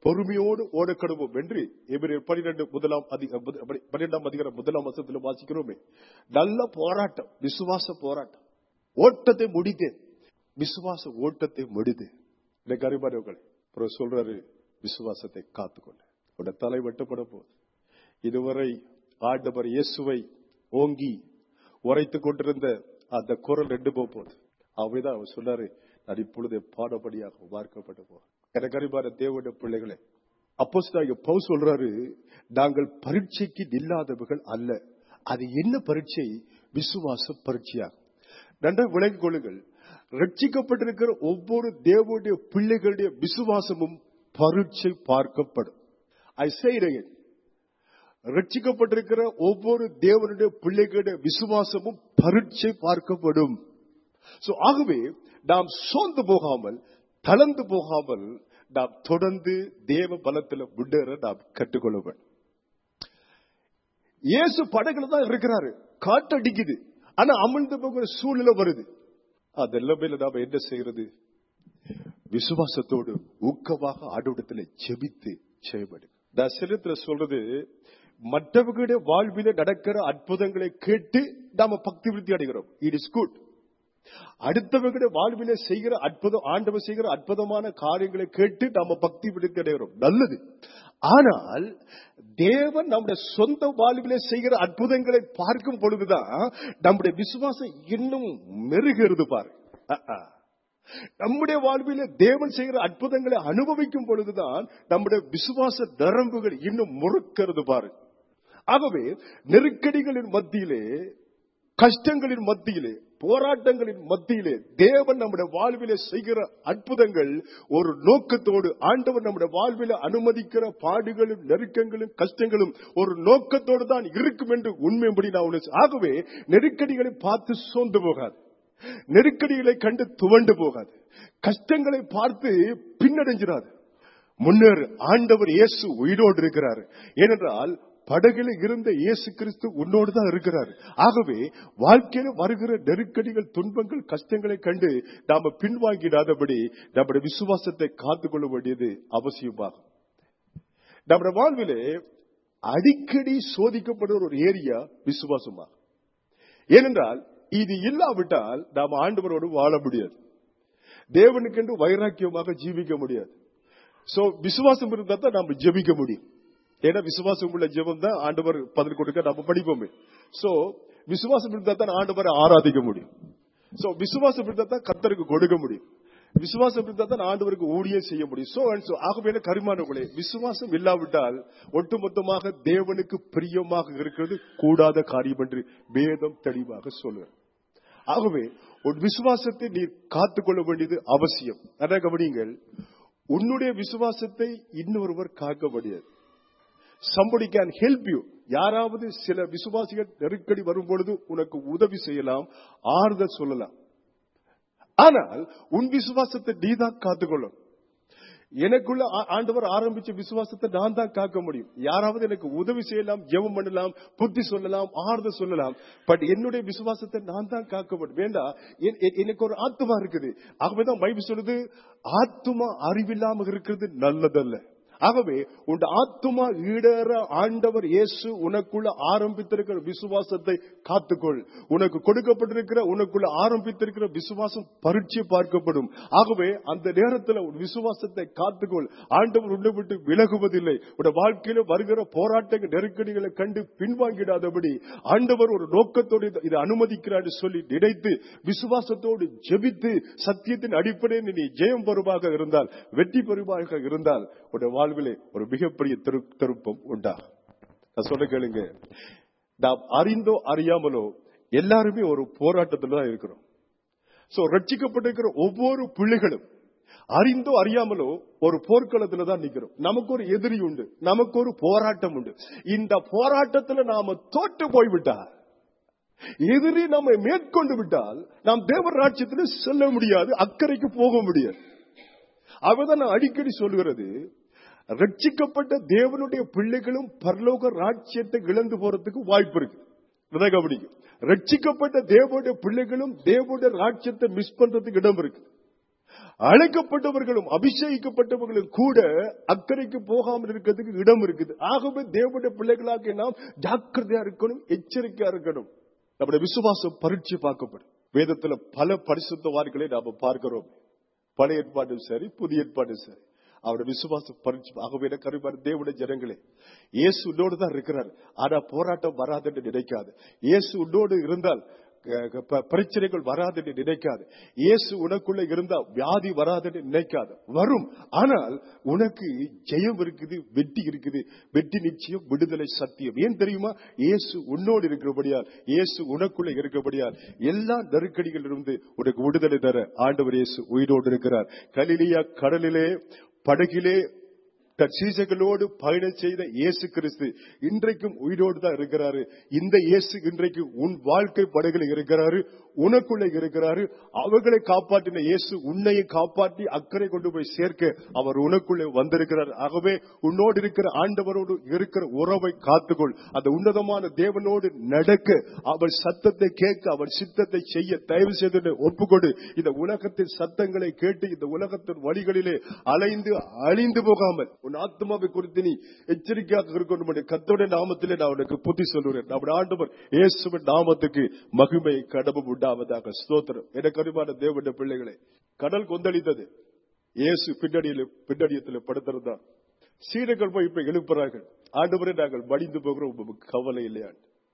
பொறுமையோடு ஓடக்கடுவோம் என்று எபிரேயர் பனிரெண்டு முதலாம் அதிக பன்னிரெண்டாம் அதிகாரம் முதலாம் வருஷத்தில் வாசிக்கிறோமே நல்ல போராட்டம் விசுவாச போராட்டம் ஓட்டத்தை முடித்தேன் விசுவாச ஓட்டத்தை முடிது எனக்கு அறிமானவர்கள் அப்புறம் சொல்றாரு விசுவாசத்தை காத்துக்கொண்டு உட தலை வெட்டப்பட போகுது இதுவரை ஆண்டவர் இயேசுவை ஓங்கி உரைத்துக் கொண்டிருந்த அந்த குரல் ரெண்டு போக போகுது அவைதான் அவர் சொன்னாரு நான் இப்பொழுது பாடபடியாக பார்க்கப்பட்ட போறேன் எனக்கு அறிவான தேவனுடைய பிள்ளைகளே அப்போஸ்தலனாகிய பவுல் சொல்றாரு நாங்கள் பரீட்சைக்கு நில்லாதவர்கள் அல்ல அது என்ன பரீட்சை விசுவாச பரீட்சையாகும் நன்றாக விளங்கிக் கொள்ளுங்கள் ரட்சிக்கப்பட்டிருக்கிற ஒவ்வொரு தேவனுடைய பிள்ளைகளுடைய விசுவாசமும் பரீட்சை பார்க்கப்படும் ஐ say ரட்சிக்கப்பட்டிருக்கிற ஒவ்வொரு தேவனுடைய பிள்ளைகளுடைய விசுவாசமும் பரீட்சை பார்க்கப்படும் சோ ஆகவே நாம் சோர்ந்து போகாமல் தளர்ந்து போகாமல் நாம் தொடர்ந்து தேவ பலத்தில் முன்னேற நாம் கற்றுக்கொள்ள வேண்டும் இயேசு படகுல தான் இருக்கிறாரு காட்டடிக்குது ஆனா அமிழ்ந்து போகிற சூழ்நிலை வருது அதெல்லாமே நாம என்ன செய்யறது விசுவாசத்தோடு ஊக்கமாக ஆண்டவடத்தில் ஜெபித்து செய்யப்படும் நான் சரித்திர சொல்றது மற்றவர்களுடைய வாழ்வில நடக்கிற அற்புதங்களை கேட்டு நாம பக்தி விருத்தி அடைகிறோம் இட் இஸ் குட் அடுத்தவர்களுடைய வாழ்வில செய்கிற அற்புதம் ஆண்டவர் செய்கிற அற்புதமான காரியங்களை கேட்டு நாம பக்தி விடுத்து அடைகிறோம் நல்லது ஆனால் தேவன் நம்முடைய சொந்த வாழ்விலே செய்கிற அற்புதங்களை பார்க்கும் பொழுதுதான் நம்முடைய விசுவாசம் இன்னும் மெருகிறது பாரு அஹ், அஹ். நம்முடைய வாழ்விலே தேவன் செய்கிற அற்புதங்களை அனுபவிக்கும் பொழுதுதான் நம்முடைய விசுவாச நரம்புகள் இன்னும் முறுக்கிறது பாரு ஆகவே நெருக்கடிகளின் மத்தியிலே கஷ்டங்களின் மத்தியிலே போராட்டங்களின் மத்தியிலே தேவன் நம்முடைய வாழ்விலே செய்கிற அற்புதங்கள் ஒரு நோக்கத்தோடு ஆண்டவர் நம்முடைய வாழ்விலே அனுமதிக்கிற பாடுகளும் நெருக்கங்களும் கஷ்டங்களும் ஒரு நோக்கத்தோடு தான் இருக்கும் என்று உண்மைப்படி நான் உணர்ச்சி ஆகவே நெருக்கடிகளை பார்த்து சோர்ந்து போகாது நெருக்கடிகளை கண்டு துவண்டு போகாது கஷ்டங்களை பார்த்து பின்னடைஞ்சிடாது முன்னேறு ஆண்டவர் இயேசு உயிரோடு இருக்கிறார் ஏனென்றால் படகில் இருந்த இயேசு கிறிஸ்து உன்னோடு தான் இருக்கிறார் ஆகவே வாழ்க்கையில வருகிற நெருக்கடிகள் துன்பங்கள் கஷ்டங்களை கண்டு நாம பின்வாங்கிடாதபடி நம்முடைய விசுவாசத்தை காத்துக்கொள்ள வேண்டியது அவசியமாகும் நம்முடைய வாழ்விலே அடிக்கடி சோதிக்கப்படுற ஒரு ஏரியா விசுவாசமாகும் ஏனென்றால் இது இல்லாவிட்டால் நாம் ஆண்டவரோடு வாழ முடியாது தேவனுக்கென்று வைராக்கியமாக ஜீவிக்க முடியாது சோ விசுவாசம் இருந்தா தான் நாம ஜெபிக்க முடியும் ஏன்னா விசுவாசம் உள்ள ஜெபம் தான் ஆண்டவர் பதில் கொடுக்க நம்ம படிப்போமே சோ விசுவாசம் இருந்தா தான் ஆண்டவரை ஆராதிக்க முடியும் சோ விசுவாசம் இருந்தா தான் கத்தருக்கு கொடுக்க முடியும் விசுவாசம் இருந்தா தான் ஆண்டவருக்கு ஊழியம் செய்ய முடியும் சோ அண்ட் சோ ஆகவே கரிமானங்களே விசுவாசம் இல்லாவிட்டால் ஒட்டுமொத்தமாக தேவனுக்கு பிரியமாக இருக்கிறது கூடாத காரியம் என்று வேதம் தெளிவாக சொல்லுகிறது ஆகவே உன் விசுவாசத்தை நீ காத்துக்கொள்ள வேண்டியது அவசியம் அதான் கவனிங்கள் உன்னுடைய விசுவாசத்தை இன்னொருவர் காக்க முடியாது somebody can help you யாராவது சில விசுவாசிகள் நெருக்கடி வரும் பொழுது உனக்கு உதவி செய்யலாம் ஆறுதல் சொல்லலாம் ஆனால் உன் விசுவாசத்தை நீதான் காத்துக்கொள்ளும் எனக்குள்ள ஆ- ஆண்டவர் ஆரம்பிச்ச விசுவாசத்தை நான் தான் காக்க முடியும் யாராவது எனக்கு உதவி செய்யலாம் ஜெபம் பண்ணலாம் புத்தி சொல்லலாம் ஆறுதல் சொல்லலாம் பட் என்னுடைய விசுவாசத்தை நான் தான் காக்க முடியும் வேண்டாம் என்- என்- எனக்கு ஒரு ஆத்துமா இருக்குது ஆகவேதான் பைபிள் சொல்லுது ஆத்துமா அறிவில்லாம இருக்கிறது நல்லதல்ல ஆகவே உன் ஆத்துமா ஈடேற ஆண்டவர் இயேசு உனக்குள்ள ஆரம்பித்திருக்கிற விசுவாசத்தை காத்துக்கொள் உனக்கு கொடுக்கப்பட்டிருக்கிற உனக்குள்ள ஆரம்பித்திருக்கிற விசுவாசம் பரீட்சை பார்க்கப்படும் ஆகவே அந்த நேரத்தில் உன் விசுவாசத்தை காத்துக்கொள் ஆண்டவர் உன்னை விட்டு விலகுவதில்லை உன் வாழ்க்கையில வருகிற போராட்டங்கள் நெருக்கடிகளை கண்டு பின்வாங்கிடாதபடி ஆண்டவர் ஒரு நோக்கத்தோடு இதை- இதை அனுமதிக்கிறார் என்று சொல்லி நினைத்து விசுவாசத்தோடு ஜெபித்து சத்தியத்தின் அடிப்படையில் நீ ஜெயம் பெறுவாக இருந்தால் வெற்றி பெறுவாக இருந்தால் உடைய வாழ்விலே ஒரு மிகப்பெரிய திரு திருப்பம் உண்டாகும் நான் சொல்ல கேளுங்க நாம் அறிந்தோ அறியாமலோ எல்லாருமே ஒரு போராட்டத்துல தான் இருக்கிறோம் சோ ரட்சிக்கப்பட்டிருக்கிற ஒவ்வொரு பிள்ளைகளும் அறிந்தோ அறியாமலோ ஒரு போர்க்களத்துல தான் நிக்கிறோம் நமக்கு ஒரு எதிரி உண்டு நமக்கு ஒரு போராட்டம் உண்டு இந்த போராட்டத்துல நாம தோற்று போய்விட்டால் எதிரி நம்மை மேற்கொண்டு விட்டால் நாம் தேவ ராட்சியத்தில் செல்ல முடியாது அக்கறைக்கு போக முடியாது அவதான் நான் அடிக்கடி சொல்லுகிறது ரட்சிக்கப்பட்ட தேவனுடைய பிள்ளைகளும் பரலோக ராட்சியத்தை இழந்து போறதுக்கு வாய்ப்பு இருக்கு இதை கவனிக்கும் ரட்சிக்கப்பட்ட தேவனுடைய பிள்ளைகளும் தேவனுடைய ராட்சியத்தை மிஸ் பண்றதுக்கு இடம் இருக்கு அழைக்கப்பட்டவர்களும் அபிஷேகிக்கப்பட்டவர்களும் கூட அக்கறைக்கு போகாமல் இருக்கிறதுக்கு இடம் இருக்குது ஆகவே தேவனுடைய பிள்ளைகளாக நாம் ஜாக்கிரதையா இருக்கணும் எச்சரிக்கையா இருக்கணும் நம்முடைய விசுவாசம் பரீட்சை பார்க்கப்படும் வேதத்துல பல பரிசுத்தவான்களை நாம பார்க்கிறோம் பழைய ஏற்பாடும் சரி புதிய ஏற்பாடும் சரி அவருடைய விசுவாசம் பரீட்சை ஆகவே எனக்கு அறிவார் தேவனுடைய ஜனங்களே இயேசு உன்னோடு தான் இருக்கிறார் ஆனா போராட்டம் வராதுன்னு நினைக்காது இயேசு உன்னோடு இருந்தால் அஹ், ப- பிரச்சனைகள் வராதுன்னு நினைக்காது இயேசு உனக்குள்ள இருந்தா வியாதி வராதுன்னு நினைக்காது வரும் ஆனால் உனக்கு ஜெயம் இருக்குது வெற்றி இருக்குது வெற்றி நிச்சயம் விடுதலை சத்தியம் ஏன் தெரியுமா இயேசு உன்னோடு இருக்கிறபடியால் இயேசு உனக்குள்ள இருக்கிறபடியால் எல்லா நெருக்கடிகளில் இருந்து உனக்கு விடுதலை தர ஆண்டவர் இயேசு உயிரோடு இருக்கிறார் கலிலியா கடலிலே படகிலே தன் சீசர்களோடு பயணம் செய்த இயேசு கிறிஸ்து இன்றைக்கும் உயிரோடு தான் இருக்கிறாரு இந்த இயேசு இன்றைக்கு உன் வாழ்க்கை படகுல இருக்கிறாரு உனக்குள்ள இருக்கிறாரு அவர்களை காப்பாற்றின இயேசு உன்னையும் காப்பாற்றி அக்கறை கொண்டு போய் சேர்க்க அவர் உனக்குள்ளே வந்திருக்கிறார் ஆகவே உன்னோடு இருக்கிற ஆண்டவரோடு இருக்கிற உறவை காத்துக்கொள் அந்த உன்னதமான தேவனோடு நடக்க அவர் சத்தத்தை கேட்க அவர் சித்தத்தை செய்ய தயவு செய்து ஒப்புக்கொடு இந்த உலகத்தின் சத்தங்களை கேட்டு இந்த உலகத்தின் வழிகளிலே அலைந்து அழிந்து போகாமல் உன் ஆத்மாவை குறித்து நீ எச்சரிக்கையாக இருக்கணும் என்று கர்த்தருடைய நாமத்திலே நான் உனக்கு புத்தி சொல்லுகிறேன் நம்முடைய ஆண்டவர் இயேசுவின் நாமத்துக்கு மகிமை கடமும் உண்டாவதாக ஸ்தோத்திரம் எனக்கு அறிவான தேவனுடைய பிள்ளைகளே கடல் கொந்தளித்தது இயேசு பின்னணியில் பின்னணியத்தில் படுத்திருந்தார் சீடர்கள் போய் இப்ப எழுப்புறார்கள் ஆண்டவரே நாங்கள் மடிந்து போகிறோம் உங்களுக்கு கவலை இல்லையா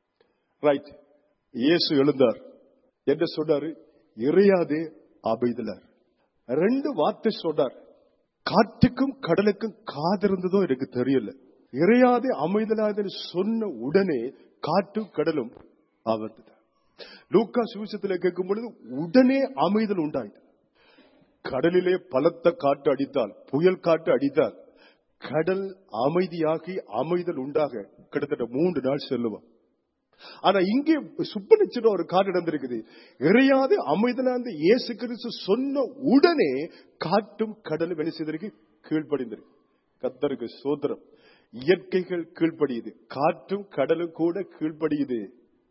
ரைட் இயேசு எழுந்தார் என்ன சொன்னாரு இறையாதே அமைதலார் ரெண்டு வார்த்தை சொன்னார் காற்றுக்கும் கடலுக்கும் காதிருந்ததோ எனக்கு தெரியல இறையாதே அமைதலாதன்னு சொன்ன உடனே காற்றும் கடலும் அமர்ந்தது லூக்கா சுவிசத்தில் கேட்கும் பொழுது உடனே அமைதல் உண்டாயிற்று கடலிலே பலத்த காற்று அடித்தால் புயல் காற்று அடித்தால் கடல் அமைதியாகி அமைதல் உண்டாக கிட்டத்தட்ட மூன்று நாள் செல்லுவான் ஆனா இங்கே சுப்பனிச்சின ஒரு காட்டு நடந்திருக்குது இறையாது அமைதலாந்து இயேசு கிறிஸ்து சொன்ன உடனே காட்டும் கடலும் என்ன செய்திருக்கு கீழ்ப்படிந்திருக்கு கத்தருக்கு சோதரம் இயற்கைகள் கீழ்ப்படியுது காற்றும் கடலும் கூட கீழ்ப்படியுது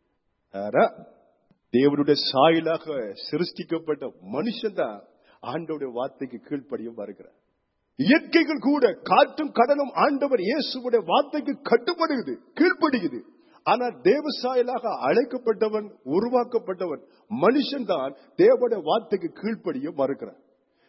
ஆனா தேவனுடைய சாயலாக சிருஷ்டிக்கப்பட்ட மனுஷன் தான் ஆண்டோடைய வார்த்தைக்கு கீழ்ப்படியும் வருகிறார் இயற்கைகள் கூட காற்றும் கடலும் ஆண்டவர் இயேசுடைய வார்த்தைக்கு கட்டுப்படுகிறது கீழ்ப்படுகிறது ஆனால் தேவசாயலாக அழைக்கப்பட்டவன் உருவாக்கப்பட்டவன் மனுஷன் தான் தேவனுடைய வார்த்தைக்கு கீழ்ப்படிய மறுக்கிறான்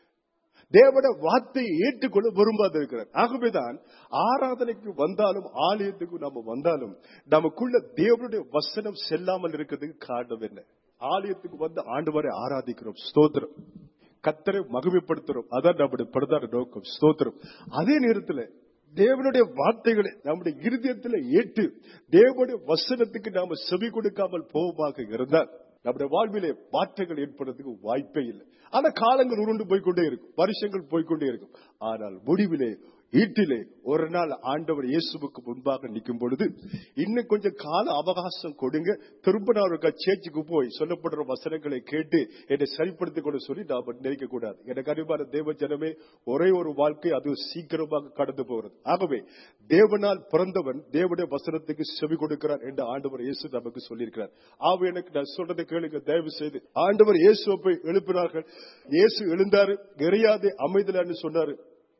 தேவனுடைய வார்த்தையை ஏற்றுக்கொள்ள விரும்பாது இருக்கிறார் ஆகவேதான் ஆராதனைக்கு வந்தாலும் ஆலயத்துக்கு நம்ம வந்தாலும் நமக்குள்ள தேவனுடைய வசனம் செல்லாமல் இருக்கிறதுக்கு காரணம் என்ன ஆலயத்துக்கு வந்து ஆண்டவரை ஆராதிக்கிறோம் ஸ்தோத்திரம் கத்தரை மகிமைப்படுத்துறோம் அதான் நம்முடைய பிரதான நோக்கம் ஸ்தோத்திரம் அதே நேரத்தில் தேவனுடைய வார்த்தைகளை நம்முடைய இருதயத்தில் ஏற்று தேவனுடைய வசனத்துக்கு நாம செவி கொடுக்காமல் போவமாக இருந்தால் நம்முடைய வாழ்விலே மாற்றங்கள் ஏற்படுறதுக்கு வாய்ப்பே இல்லை ஆனா காலங்கள் உருண்டு போய்க்கொண்டே இருக்கும் வருஷங்கள் போய்க்கொண்டே இருக்கும் ஆனால் முடிவிலே ஈட்டிலே ஒரு நாள் ஆண்டவர் இயேசுவுக்கு முன்பாக நிற்கும் பொழுது இன்னும் கொஞ்சம் கால அவகாசம் கொடுங்க திரும்ப நான் ஒரு சேர்ச்சுக்கு போய் சொல்லப்படுற வசனங்களை கேட்டு என்னை சரிப்படுத்திக் கொண்டு சொல்லி நாம் நினைக்க கூடாது எனக்கு அறிவான தேவ ஜனமே ஒரே ஒரு வாழ்க்கை அது சீக்கிரமாக கடந்து போகிறது ஆகவே தேவனால் பிறந்தவன் தேவனுடைய வசனத்துக்கு செவி கொடுக்கிறார் என்று ஆண்டவர் இயேசு நமக்கு சொல்லியிருக்கிறார் ஆக எனக்கு நான் சொல்றதை கேளுங்க தயவு செய்து ஆண்டவர் இயேசுவை போய் எழுப்பினார்கள் இயேசு எழுந்தாரு எரியாதே அமைதலான்னு சொன்னாரு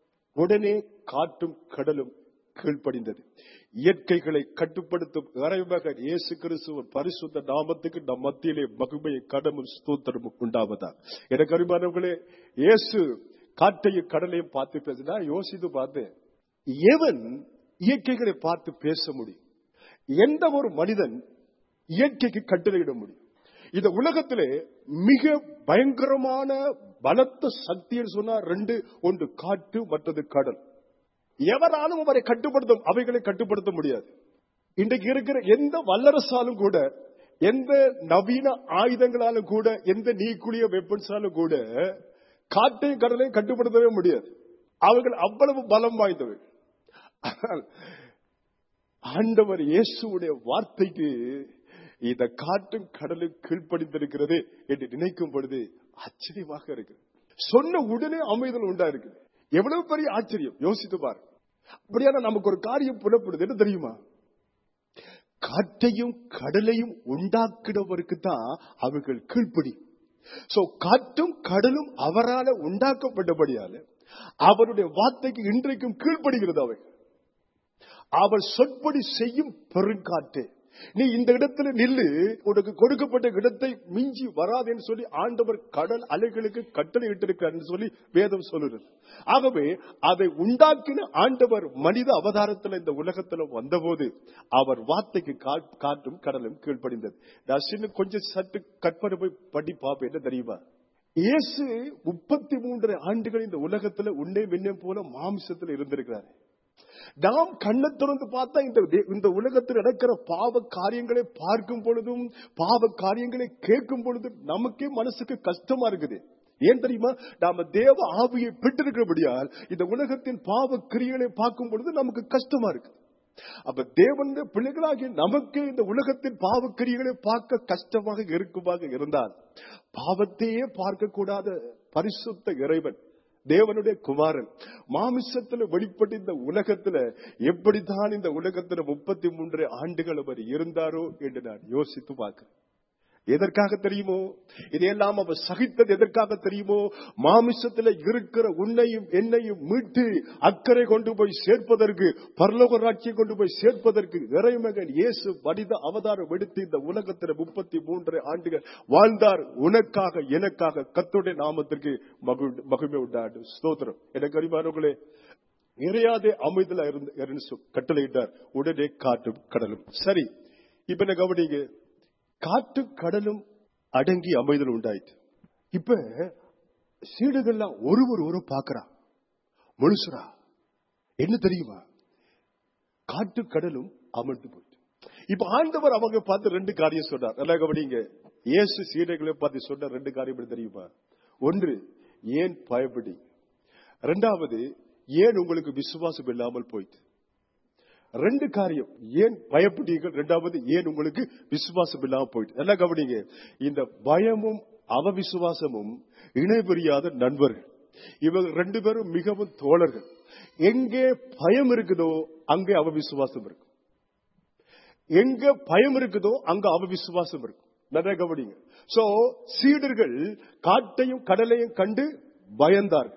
உடனே காற்றும் கடலும் கீழ்ப்படிந்தது இயற்கைகளை கட்டுப்படுத்தும் இறைமகன் இயேசு கிறிஸ்துவின் பரிசுத்த நாமத்துக்கு நம் மத்தியிலே மகிமையை கடமும் ஸ்தோத்திரமும் உண்டாவதா எனக்கு அருமானவர்களே இயேசு காற்றையும் கடலையும் பார்த்து பேசினா யோசித்து பார்த்தேன் எவன் இயற்கைகளை பார்த்து பேச முடியும் எந்த ஒரு மனிதன் இயற்கைக்கு கட்டளையிட முடியும் இந்த உலகத்திலே மிக பயங்கரமான பலத்த சக்தின்னு சொன்னா ரெண்டு ஒன்று காற்று மற்றது கடல் எவராலும் அவரை கட்டுப்படுத்த அவைகளை கட்டுப்படுத்த முடியாது இன்றைக்கு இருக்கிற எந்த வல்லரசாலும் கூட எந்த நவீன ஆயுதங்களாலும் கூட எந்த நீக்குளிய வெப்பன்ஸாலும் கூட காற்றையும் கடலையும் கட்டுப்படுத்தவே முடியாது அவர்கள் அவ்வளவு பலம் வாய்ந்தவர்கள் ஆனால் ஆண்டவர் இயேசுடைய வார்த்தைக்கு இந்த காற்றும் கடலும் கீழ்ப்படிந்திருக்கிறது என்று நினைக்கும் பொழுது ஆச்சரியமாக இருக்கு சொன்ன உடனே அமைதல் உண்டா இருக்குது எவ்வளவு பெரிய ஆச்சரியம் யோசித்து பாரு அப்படியான நமக்கு ஒரு காரியம் புலப்படுது என்ன தெரியுமா காற்றையும் கடலையும் உண்டாக்கினவருக்கு தான் அவர்கள் கீழ்ப்படி சோ காற்றும் கடலும் அவரால உண்டாக்கப்பட்டபடியால அவருடைய வார்த்தைக்கு இன்றைக்கும் கீழ்ப்படுகிறது அவை அவர் சொற்படி செய்யும் பெருங்காற்று நீ இந்த இடத்துல நில்லு உனக்கு கொடுக்கப்பட்ட இடத்தை மிஞ்சி வராதுன்னு சொல்லி ஆண்டவர் கடல் அலைகளுக்கு கட்டளை இட்டிருக்கிறார் சொல்லி வேதம் சொல்லுறது ஆகவே அதை உண்டாக்கின ஆண்டவர் மனித அவதாரத்தில் இந்த உலகத்துல வந்தபோது அவர் வார்த்தைக்கு கா- காற்றும் கடலும் கீழ்ப்படிந்தது நான் சின்ன கொஞ்சம் சற்று கற்பனை போய் படி பார்ப்பேன் என்ன தெரியுமா இயேசு முப்பத்தி மூன்று ஆண்டுகள் இந்த உலகத்துல உன்னே மின்னம் போல மாமிசத்துல இருந்திருக்கிறாரு நாம் கண்ணை திறந்து பார்த்தா இந்த தே- இந்த உலகத்தில் நடக்கிற பாவ காரியங்களை பார்க்கும் பொழுதும் பாவ காரியங்களை கேட்கும் பொழுதும் நமக்கே மனசுக்கு கஷ்டமா இருக்குது ஏன் தெரியுமா நாம தேவ ஆவியை பெற்றிருக்கிறபடியால் இந்த உலகத்தின் பாவ கிரியைகளை பார்க்கும் பொழுது நமக்கு கஷ்டமா இருக்கு அப்ப தேவன் பிள்ளைகளாகிய நமக்கு இந்த உலகத்தின் பாவக்கிரியைகளை பார்க்க கஷ்டமாக இருக்குமாக இருந்தால் பாவத்தையே பார்க்க கூடாத பரிசுத்த இறைவன் தேவனுடைய குமாரன் மாமிசத்துல வெளிப்பட்ட இந்த உலகத்துல எப்படித்தான் இந்த உலகத்துல முப்பத்தி மூன்று ஆண்டுகள் அவர் இருந்தாரோ என்று நான் யோசித்து பார்க்கிறேன் எதற்காக தெரியுமோ இதையெல்லாம் அவர் சகித்தது எதற்காக தெரியுமோ மாமிசத்துல இருக்கிற உன்னையும் என்னையும் மீட்டு அக்கறை கொண்டு போய் சேர்ப்பதற்கு பரலோக ராட்சியை கொண்டு போய் சேர்ப்பதற்கு இறைமகன் இயேசு மனித அவதாரம் எடுத்து இந்த உலகத்துல முப்பத்தி மூன்று ஆண்டுகள் வாழ்ந்தார் உனக்காக எனக்காக கத்துடைய நாமத்திற்கு மகிழ்- மகிமை உண்டாடு ஸ்தோத்திரம் எனக்கு அறிவானவர்களே நிறையாதே அமைதலா இருந்து இருந்து சொ- கட்டளையிட்டார் உடனே காட்டும் கடலும் சரி இப்ப என்ன கவனிங்க காற்று கடலும் அடங்கி அமைதல் உண்டாயிற்று இப்ப சீடுகள்லாம் ஒருவர் ஒரு பாக்குறா முழுசுரா என்ன தெரியுமா காட்டு கடலும் அமர்ந்து போயிட்டு இப்ப ஆண்டவர் அவங்க பார்த்து ரெண்டு காரியம் சொன்னார் நல்லா கவனிங்க இயேசு சீடைகளை பார்த்து சொன்ன ரெண்டு காரியம் என்ன தெரியுமா ஒன்று ஏன் பயப்படி ரெண்டாவது ஏன் உங்களுக்கு விசுவாசம் இல்லாமல் போயிட்டு ரெண்டு காரியம் ஏன் பயப்பட்டீர்கள் ரெண்டாவது ஏன் உங்களுக்கு விசுவாசம் இல்லாம போயிட்டு எல்லாம் கவனிங்க இந்த பயமும் அவவிசுவாசமும் இணைபுரியாத நண்பர்கள் இவங்க ரெண்டு பேரும் மிகவும் தோழர்கள் எங்கே பயம் இருக்குதோ அங்கே அவவிசுவாசம் இருக்கும் எங்க பயம் இருக்குதோ அங்க அவவிசுவாசம் இருக்கும் நிறைய கவனிங்க சோ சீடர்கள் காட்டையும் கடலையும் கண்டு பயந்தார்கள்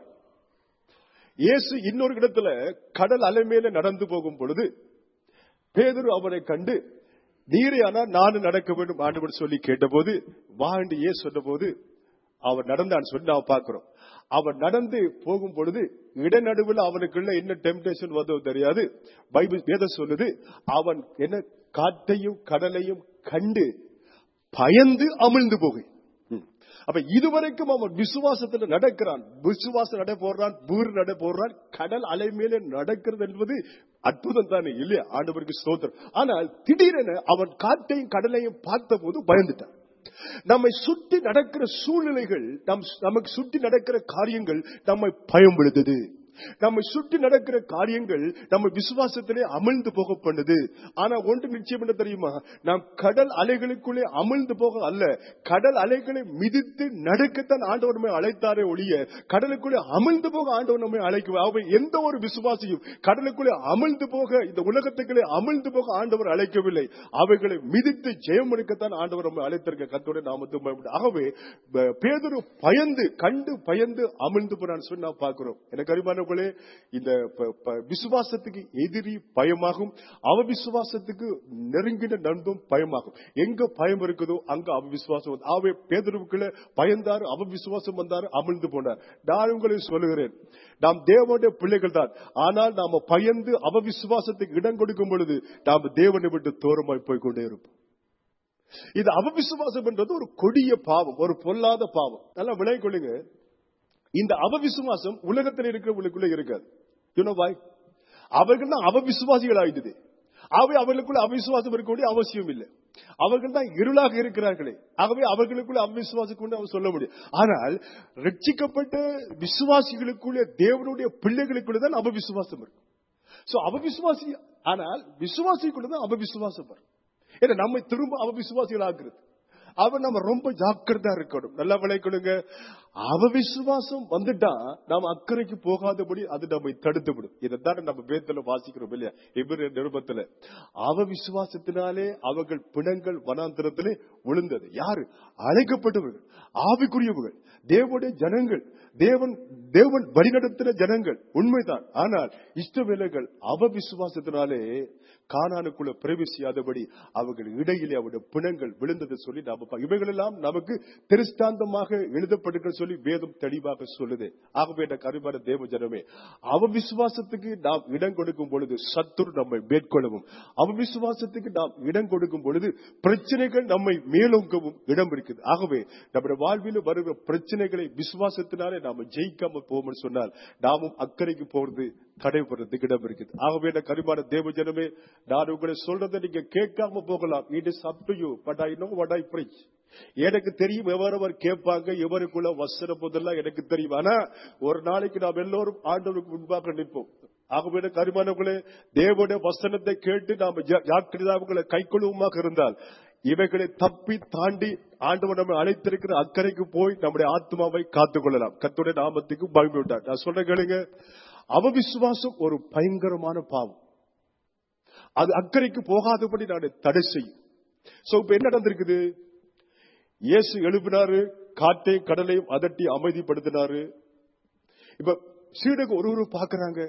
இயேசு இன்னொரு இடத்துல கடல் அலை மேல நடந்து போகும் பொழுது பேதுரு அவரை கண்டு நீரையானா நானும் நடக்க வேண்டும் ஆண்டவர் சொல்லி கேட்டபோது வாண்டு ஏ சொன்னபோது அவர் நடந்தான்னு சொல்லி நாம பார்க்கிறோம் அவர் நடந்து போகும் பொழுது இடைநடுவில் அவனுக்குள்ள என்ன டெம்டேஷன் வந்தோ தெரியாது பைபிள் வேதம் சொல்லுது அவன் என்ன காட்டையும் கடலையும் கண்டு பயந்து அமிழ்ந்து போகை ம். அப்ப இதுவரைக்கும் அவன் விசுவாசத்துல நடக்கிறான் விசுவாசம் நட போடுறான் பூர் நட போடுறான் கடல் அலை மேலே நடக்கிறது என்பது அற்புதம் தானே இல்லையா ஆண்டவருக்கு ஸ்தோத்திரம் ஆனால் திடீரென அவன் காட்டையும் கடலையும் பார்த்தபோது பயந்துட்டான் நம்மை சுற்றி நடக்கிற சூழ்நிலைகள் நம் நமக்கு சுற்றி நடக்கிற காரியங்கள் நம்மை பயன்படுத்துது நம்மை சுற்றி நடக்கிற காரியங்கள் நம்ம விசுவாசத்திலே அமிழ்ந்து போக பண்ணுது ஆனா ஒன்று நிச்சயம் என்ன தெரியுமா நாம் கடல் அலைகளுக்குள்ளே அமிழ்ந்து போக அல்ல கடல் அலைகளை மிதித்து நடக்கத்தான் ஆண்டவர் நம்மை அழைத்தாரே ஒழிய கடலுக்குள்ளே அமிழ்ந்து போக ஆண்டவர் நம்மை அழைக்க அவை எந்த ஒரு விசுவாசியும் கடலுக்குள்ளே அமிழ்ந்து போக இந்த உலகத்துக்குள்ளே அமிழ்ந்து போக ஆண்டவர் அழைக்கவில்லை அவைகளை மிதித்து ஜெயம் எடுக்கத்தான் ஆண்டவர் நம்மை அழைத்திருக்க கத்தோட நாமத்து பயப்பட ஆகவே ப- பேதுரு பயந்து கண்டு பயந்து அமிழ்ந்து போறான்னு சொல்லி நான் பார்க்கிறோம் எனக்கு அறிமானவர்களே இந்த ப- ப- விசுவாசத்துக்கு எதிரி பயமாகும் அவ விசுவாசத்துக்கு நெருங்கின நண்பும் பயமாகும் எங்க பயம் இருக்குதோ அங்க அவ விசுவாசம் வந்து ஆகவே பேதுருவுக்குள்ள பயந்தாரு அவ விசுவாசம் வந்தாரு அமிழ்ந்து போனார் நான் உங்களுக்கு சொல்லுகிறேன் நாம் தேவனுடைய பிள்ளைகள் தான் ஆனால் நாம பயந்து அவ விசுவாசத்துக்கு இடம் கொடுக்கும் பொழுது நாம் தேவனை விட்டு தூரமாய் போய் கொண்டே இருப்போம் இது அவவிசுவாசம் என்றது ஒரு கொடிய பாவம் ஒரு பொல்லாத பாவம் நல்லா விளை கொள்ளுங்க இந்த அவவிசுவாசம் உலகத்தில் இருக்கிறவங்களுக்குள்ள இருக்காது யூனோ பாய் அவர்கள் தான் அவவிசுவாசிகள் ஆயிடுது ஆகவே அவர்களுக்குள்ள அவிசுவாசம் இருக்க வேண்டிய அவசியம் இல்லை அவர்கள் தான் இருளாக இருக்கிறார்களே ஆகவே அவர்களுக்குள்ள அவிசுவாசம் கொண்டு அவர் சொல்ல முடியும் ஆனால் ரட்சிக்கப்பட்ட விசுவாசிகளுக்குள்ள தேவனுடைய பிள்ளைகளுக்குள்ள தான் அவவிசுவாசம் இருக்கும் சோ அவவிசுவாசி ஆனால் விசுவாசிக்குள்ள தான் அவவிசுவாசம் வரும் ஏன்னா நம்மை திரும்ப அவவிசுவாசிகள் ஆக்குறது அவன் நம்ம ரொம்ப ஜாக்கிரதா இருக்கணும் நல்லா விளைக்கணுங்க அவ விசுவாசம் வந்துட்டா நாம் அக்கறைக்கு போகாதபடி அது நம்மை தடுத்து விடும் இதைத்தான் நம்ம வேதத்துல வாசிக்கிறோம் இல்லையா இவர் நிருபத்துல அவ விசுவாசத்தினாலே அவர்கள் பிணங்கள் வனாந்திரத்திலே விழுந்தது யாரு அழைக்கப்பட்டவர்கள் ஆவிக்குரியவர்கள் தேவனுடைய ஜனங்கள் தேவன் தேவன் வழிநடத்தின ஜனங்கள் உண்மைதான் ஆனால் இஷ்டவேலைகள் அவ விசுவாசத்தினாலே கானானுக்குள்ள பிரவேசியாதபடி அவர்கள் இடையிலே அவருடைய பிணங்கள் விழுந்தது சொல்லி நாம பா- இவைகளெல்லாம் நமக்கு திருஷ்டாந்தமாக எழுதப்படுகிற சொல்லி வேதம் தெளிவாக சொல்லுது ஆகவே எனக்கு அறிவான தேவ ஜனமே அவ விசுவாசத்துக்கு நாம் இடம் கொடுக்கும் பொழுது சத்துரு நம்மை மேற்கொள்ளவும் அவ விசுவாசத்துக்கு நாம் இடம் கொடுக்கும் பொழுது பிரச்சனைகள் நம்மை மேலோங்கவும் இடம் இருக்குது ஆகவே நம்முடைய வாழ்வில் வருகிற பிரச்சனைகளை விசுவாசத்தினாலே நாம ஜெயிக்காம போவோம்னு சொன்னால் நாமும் அக்கறைக்கு போறது தடைபடுறதுக்கு இடம் இருக்குது ஆகவே எனக்கு அறிவான தேவ ஜனமே நான் உங்களை சொல்றதை நீங்க கேட்காம போகலாம் it is up to you but I know what I preach எனக்கு தெரியும் எவரவர் கேட்பாங்க எவருக்குள்ள வசனம் போதெல்லாம் எனக்கு தெரியும் ஆனா ஒரு நாளைக்கு நாம் எல்லோரும் ஆண்டவருக்கு முன்பாக நிற்போம் ஆகவே எனக்கு அருமானவர்களே தேவனுடைய வசனத்தை கேட்டு நாம் யாக்கிரதாவுகளை கைக்கொள்ளுவமாக இருந்தால் இவைகளை தப்பி தாண்டி ஆண்டவர் நம்ம அழைத்திருக்கிற அக்கறைக்கு போய் நம்முடைய ஆத்மாவை காத்துக் கொள்ளலாம் கத்துடைய நாமத்துக்கு மகிமை உண்டார் நான் சொல்ற கேளுங்க அவ விசுவாசம் ஒரு பயங்கரமான பாவம் அது அக்கறைக்கு போகாதபடி நான் தடை செய்யும் சோ இப்ப என்ன நடந்திருக்குது இயேசு எழுப்பினாரு காற்றையும் கடலையும் அதட்டி அமைதிப்படுத்தினாரு இப்ப சீடகு ஒரு ஒரு பாக்குறாங்க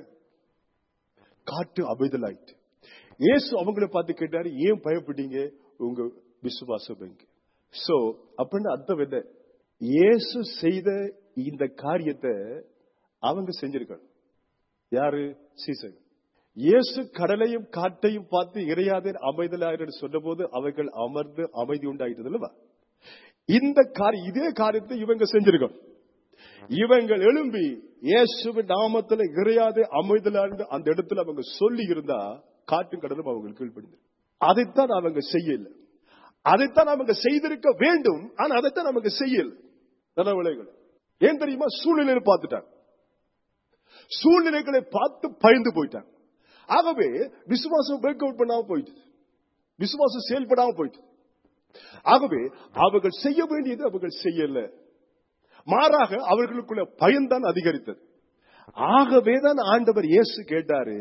காற்று அமைதலாயிட்டு இயேசு அவங்கள பார்த்து கேட்டாரு ஏன் பயப்பட்டீங்க உங்க விசுவாசம் எங்க சோ அப்படின்னு அர்த்தம் என்ன இயேசு செய்த இந்த காரியத்தை அவங்க செஞ்சிருக்காங்க யாரு சீசன் இயேசு கடலையும் காற்றையும் பார்த்து இறையாதே அமைதலாயிரு சொன்னபோது அவைகள் அமர்ந்து அமைதி உண்டாயிட்டது அல்லவா இந்த காரியம் இதே காரியத்தை இவங்க செஞ்சிருக்கோம் இவங்கள் எழும்பி இயேசுவின் நாமத்துல இறையாதே அமைதலான்னு அந்த இடத்துல அவங்க சொல்லி இருந்தா காற்றும் கடலும் அவங்க கீழ்ப்படிந்து அதைத்தான் அவங்க செய்யல அதைத்தான் அவங்க செய்திருக்க வேண்டும் ஆனா அதைத்தான் அவங்க செய்யல நல்ல ஏன் தெரியுமா சூழ்நிலையை பார்த்துட்டாங்க சூழ்நிலைகளை பார்த்து பயந்து போயிட்டாங்க ஆகவே விசுவாசம் பிரேக் அவுட் பண்ணாம போயிட்டு விசுவாசம் செயல்படாம போயிட்டு ஆகவே அவர்கள் செய்ய வேண்டியது அவர்கள் செய்யல மாறாக அவர்களுக்குள்ள பயம்தான் அதிகரித்தது ஆகவேதான் ஆண்டவர் இயேசு கேட்டாரு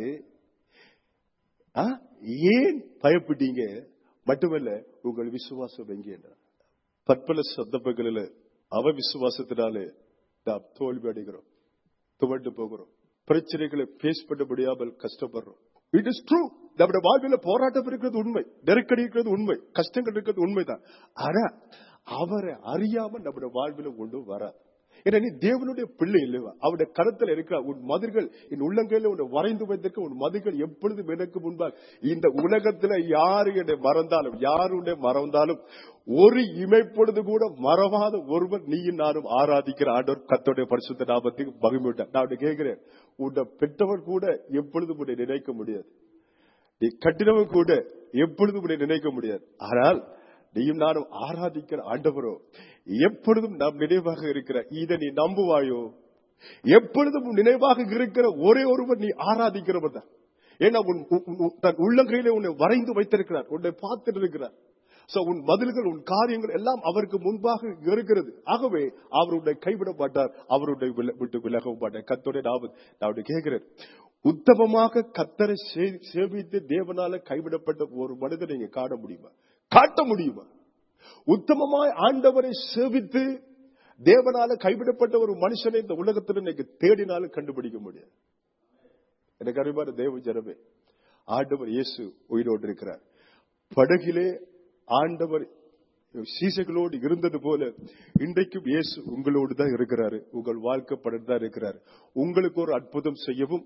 "ஆ, ஏன் பயப்பட்டீங்க மட்டுமல்ல உங்கள் விசுவாசம் எங்கே என்றார். பற்பல சந்தர்ப்பங்களில் அவ விசுவாசத்தினாலே நாம் தோல்வி அடைகிறோம் துவண்டு போகிறோம் பிரச்சனைகளை பேஸ் பண்ண முடியாமல் கஷ்டப்படுறோம் இட் இஸ் ட்ரூ நம்முடைய வாழ்வில் போராட்டம் இருக்கிறது உண்மை நெருக்கடி இருக்கிறது உண்மை கஷ்டங்கள் இருக்கிறது உண்மைதான் ஆனா அவரை அறியாம நம்முடைய வாழ்வில் கொண்டு வராது ஏன்னா நீ தேவனுடைய பிள்ளை இல்லைவா அவருடைய கருத்தில் இருக்கிற உன் மதிர்கள் என் உள்ளங்கையில உன்னை வரைந்து வைத்திருக்க உன் மதிர்கள் எப்பொழுதும் எனக்கு முன்பாக இந்த உலகத்துல யாரு என்னை மறந்தாலும் யாரு உன்னை மறந்தாலும் ஒரு இமைப்பொழுது கூட மறவாத ஒருவர் நீயும் நானும் ஆராதிக்கிற ஆண்டவர் கத்தோடைய பரிசுத்த நாமத்துக்கு மகிழ்விட்டார் நான் உன்னை கேட்கிறேன் உன்னை பெற்றவர் கூட எப்பொழுதும் உன்னை நினைக்க முடியாது நீ கட்டினவன் கூட எப்பொழுதும் உன்னை நினைக்க முடியாது ஆனால் நீயும் நானும் ஆராதிக்கிற ஆண்டவரோ எப்பொழுதும் நாம் நினைவாக இருக்கிற இதை நீ நம்புவாயோ எப்பொழுதும் உன் நினைவாக இருக்கிற ஒரே ஒருவர் நீ ஆராதிக்கிறவர் தான் ஏன்னா உன் உன்- உன் தன் உள்ளங்கையிலே உன்னை வரைந்து வைத்திருக்கிறார் உன்னை பார்த்துட்டு இருக்கிறார் சோ உன் பதில்கள் உன் காரியங்கள் எல்லாம் அவருக்கு முன்பாக இருக்கிறது ஆகவே அவர் உன்னை கைவிட மாட்டார் அவருடைய வில- விட்டு விலகவும் மாட்டார் கத்தோடைய நாம நான் கேட்கிறேன் உத்தமமாக கத்தரை சே- சேவித்து தேவனால கைவிடப்பட்ட ஒரு மனிதனை நீங்க காண முடியுமா காட்ட முடியுமா உத்தமமாய் ஆண்டவரை சேவித்து தேவனால கைவிடப்பட்ட ஒரு மனுஷனை இந்த உலகத்தில் இன்னைக்கு தேடினாலும் கண்டுபிடிக்க முடியாது எனக்கு அறிவான தேவ ஜனமே ஆண்டவர் இயேசு உயிரோடு இருக்கிறார் படகிலே ஆண்டவர் சீசைகளோடு இருந்தது போல இன்றைக்கும் இயேசு உங்களோடு தான் இருக்கிறாரு உங்கள் வாழ்க்கை படம் தான் இருக்கிறார் உங்களுக்கு ஒரு அற்புதம் செய்யவும்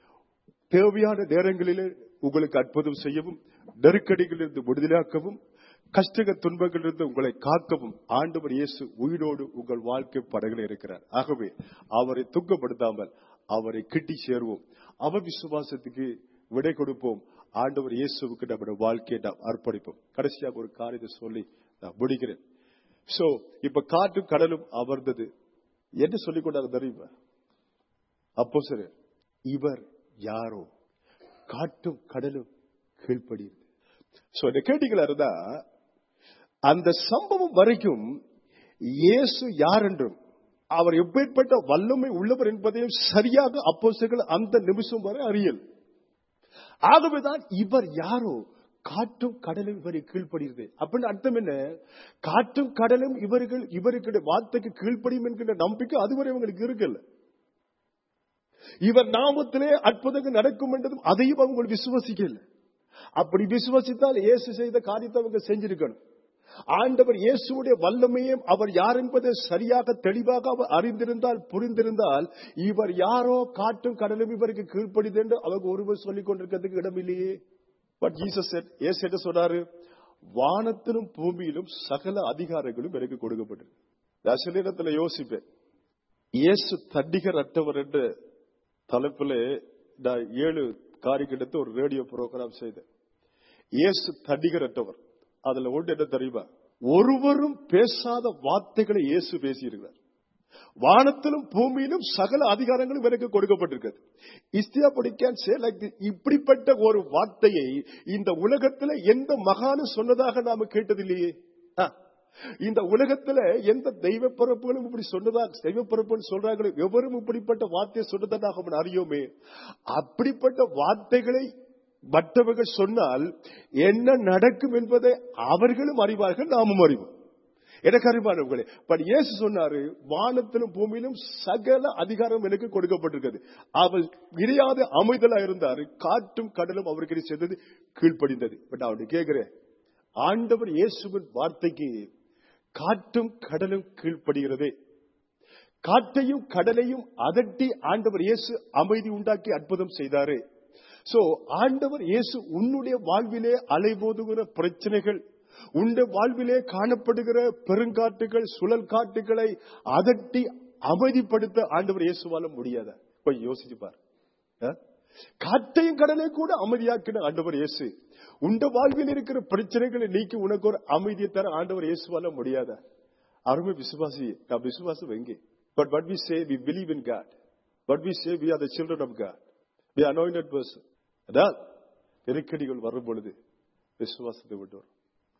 தேவையான நேரங்களிலே உங்களுக்கு அற்புதம் செய்யவும் நெருக்கடிகளிலிருந்து விடுதலாக்கவும் கஷ்டக துன்பங்களிலிருந்து உங்களை காக்கவும் ஆண்டவர் இயேசு உயிரோடு உங்கள் வாழ்க்கை படகில் இருக்கிறார் ஆகவே அவரை துக்கப்படுத்தாமல் அவரை கிட்டி சேருவோம் அவ விசுவாசத்துக்கு விடை கொடுப்போம் ஆண்டவர் இயேசுவுக்கு நம்முடைய வாழ்க்கையை நாம் அர்ப்பணிப்போம் கடைசியாக ஒரு காரியத்தை சொல்லி நான் முடிக்கிறேன் சோ இப்ப காற்றும் கடலும் அமர்ந்தது என்ன சொல்லிக் கொண்டாங்க தெரியுமா அப்போ சரி இவர் யாரோ காட்டும் கடலும் கீழ்ப்படியுது சோ இந்த கேட்டீங்களா இருந்தா அந்த சம்பவம் வரைக்கும் இயேசு யார் என்றும் அவர் எப்பேற்பட்ட வல்லமை உள்ளவர் என்பதையும் சரியாக அப்போஸ்தலர்கள் அந்த நிமிஷம் வரை அறியல் ஆகவேதான் இவர் யாரோ காற்றும் கடலும் இவரை கீழ்ப்படுகிறது அப்படின்னு அர்த்தம் என்ன காற்றும் கடலும் இவர்கள் இவருக்கு வார்த்தைக்கு கீழ்ப்படியும் என்கின்ற நம்பிக்கை அதுவரை இவங்களுக்கு இருக்குல்ல இவர் நாமத்திலே அற்புதங்கள் நடக்கும் என்றதும் அதையும் அவங்க விசுவசிக்கல அப்படி விசுவசித்தால் இயேசு செய்த காரியத்தை அவங்க செஞ்சிருக்கணும் ஆண்டவர் இயேசுடைய வல்லமையும் அவர் யார் என்பதை சரியாக தெளிவாக அவர் அறிந்திருந்தால் புரிந்திருந்தால் இவர் யாரோ காட்டும் கடலும் இவருக்கு கீழ்ப்படிது என்று அவங்க ஒருவர் சொல்லிக் கொண்டிருக்கிறதுக்கு இடம் இல்லையே பட் ஜீசஸ் ஏசு என்ன சொன்னாரு வானத்திலும் பூமியிலும் சகல அதிகாரங்களும் எனக்கு கொடுக்கப்பட்டது நான் சில இடத்துல யோசிப்பேன் இயேசு தண்டிகர் அற்றவர் என்ற தலைப்புல நான் ஏழு காரியம் எடுத்து ஒரு ரேடியோ ப்ரோக்ராம் செய்தேன் இயேசு தண்டிகர் அற்றவர் அதுல ஒன்று என்ன தெரியுமா ஒருவரும் பேசாத வார்த்தைகளை இயேசு பேசியிருக்கிறார் வானத்திலும் பூமியிலும் சகல அதிகாரங்களும் எனக்கு கொடுக்கப்பட்டிருக்கிறது இஸ்தியா படிக்கான் இப்படிப்பட்ட ஒரு வார்த்தையை இந்த உலகத்துல எந்த மகானும் சொன்னதாக நாம கேட்டதில்லையே ஆ. இந்த உலகத்துல எந்த தெய்வ பிறப்புகளும் இப்படி சொன்னதா தெய்வ பிறப்புன்னு சொல்றாங்களோ எவரும் இப்படிப்பட்ட வார்த்தையை சொன்னதாக அவன் அறியோமே அப்படிப்பட்ட வார்த்தைகளை மற்றவர்கள் சொன்னால் என்ன நடக்கும் என்பதை அவர்களும் அறிவார்கள் நாமும் அறிவோம் எனக்கு அறிவானவர்களே பட் இயேசு சொன்னாரு வானத்திலும் பூமியிலும் சகல அதிகாரம் எனக்கு கொடுக்கப்பட்டிருக்கிறது அவர் இறையாத அமைதலா இருந்தாரு காற்றும் கடலும் அவருக்கு சேர்ந்தது கீழ்ப்படிந்தது பட் அவரு கேட்கிறேன் ஆண்டவர் இயேசுவின் வார்த்தைக்கு காற்றும் கடலும் கீழ்ப்படுகிறதே காற்றையும் கடலையும் அதட்டி ஆண்டவர் இயேசு அமைதி உண்டாக்கி அற்புதம் செய்தாரு சோ ஆண்டவர் இயேசு உன்னுடைய வாழ்விலே அலைபோதுகிற பிரச்சனைகள் உன்னுடைய வாழ்விலே காணப்படுகிற பெருங்காட்டுகள் சுழல் காட்டுகளை அதட்டி அமைதிப்படுத்த ஆண்டவர் இயேசுவால முடியாத போய் யோசிச்சு பாரு ஆ? காற்றையும் கடலை கூட அமைதியாக்கின ஆண்டவர் இயேசு உண்ட வாழ்வில் இருக்கிற பிரச்சனைகளை நீக்கி உனக்கு ஒரு அமைதியை தர ஆண்டவர் இயேசுவால முடியாத அருமை விசுவாசி நான் விசுவாசம் எங்கே but what we say we believe in God what we say we are the children of God we are anointed person அதான் நெருக்கடிகள் வரும் பொழுது விசுவாசத்தை விட்டு வரும்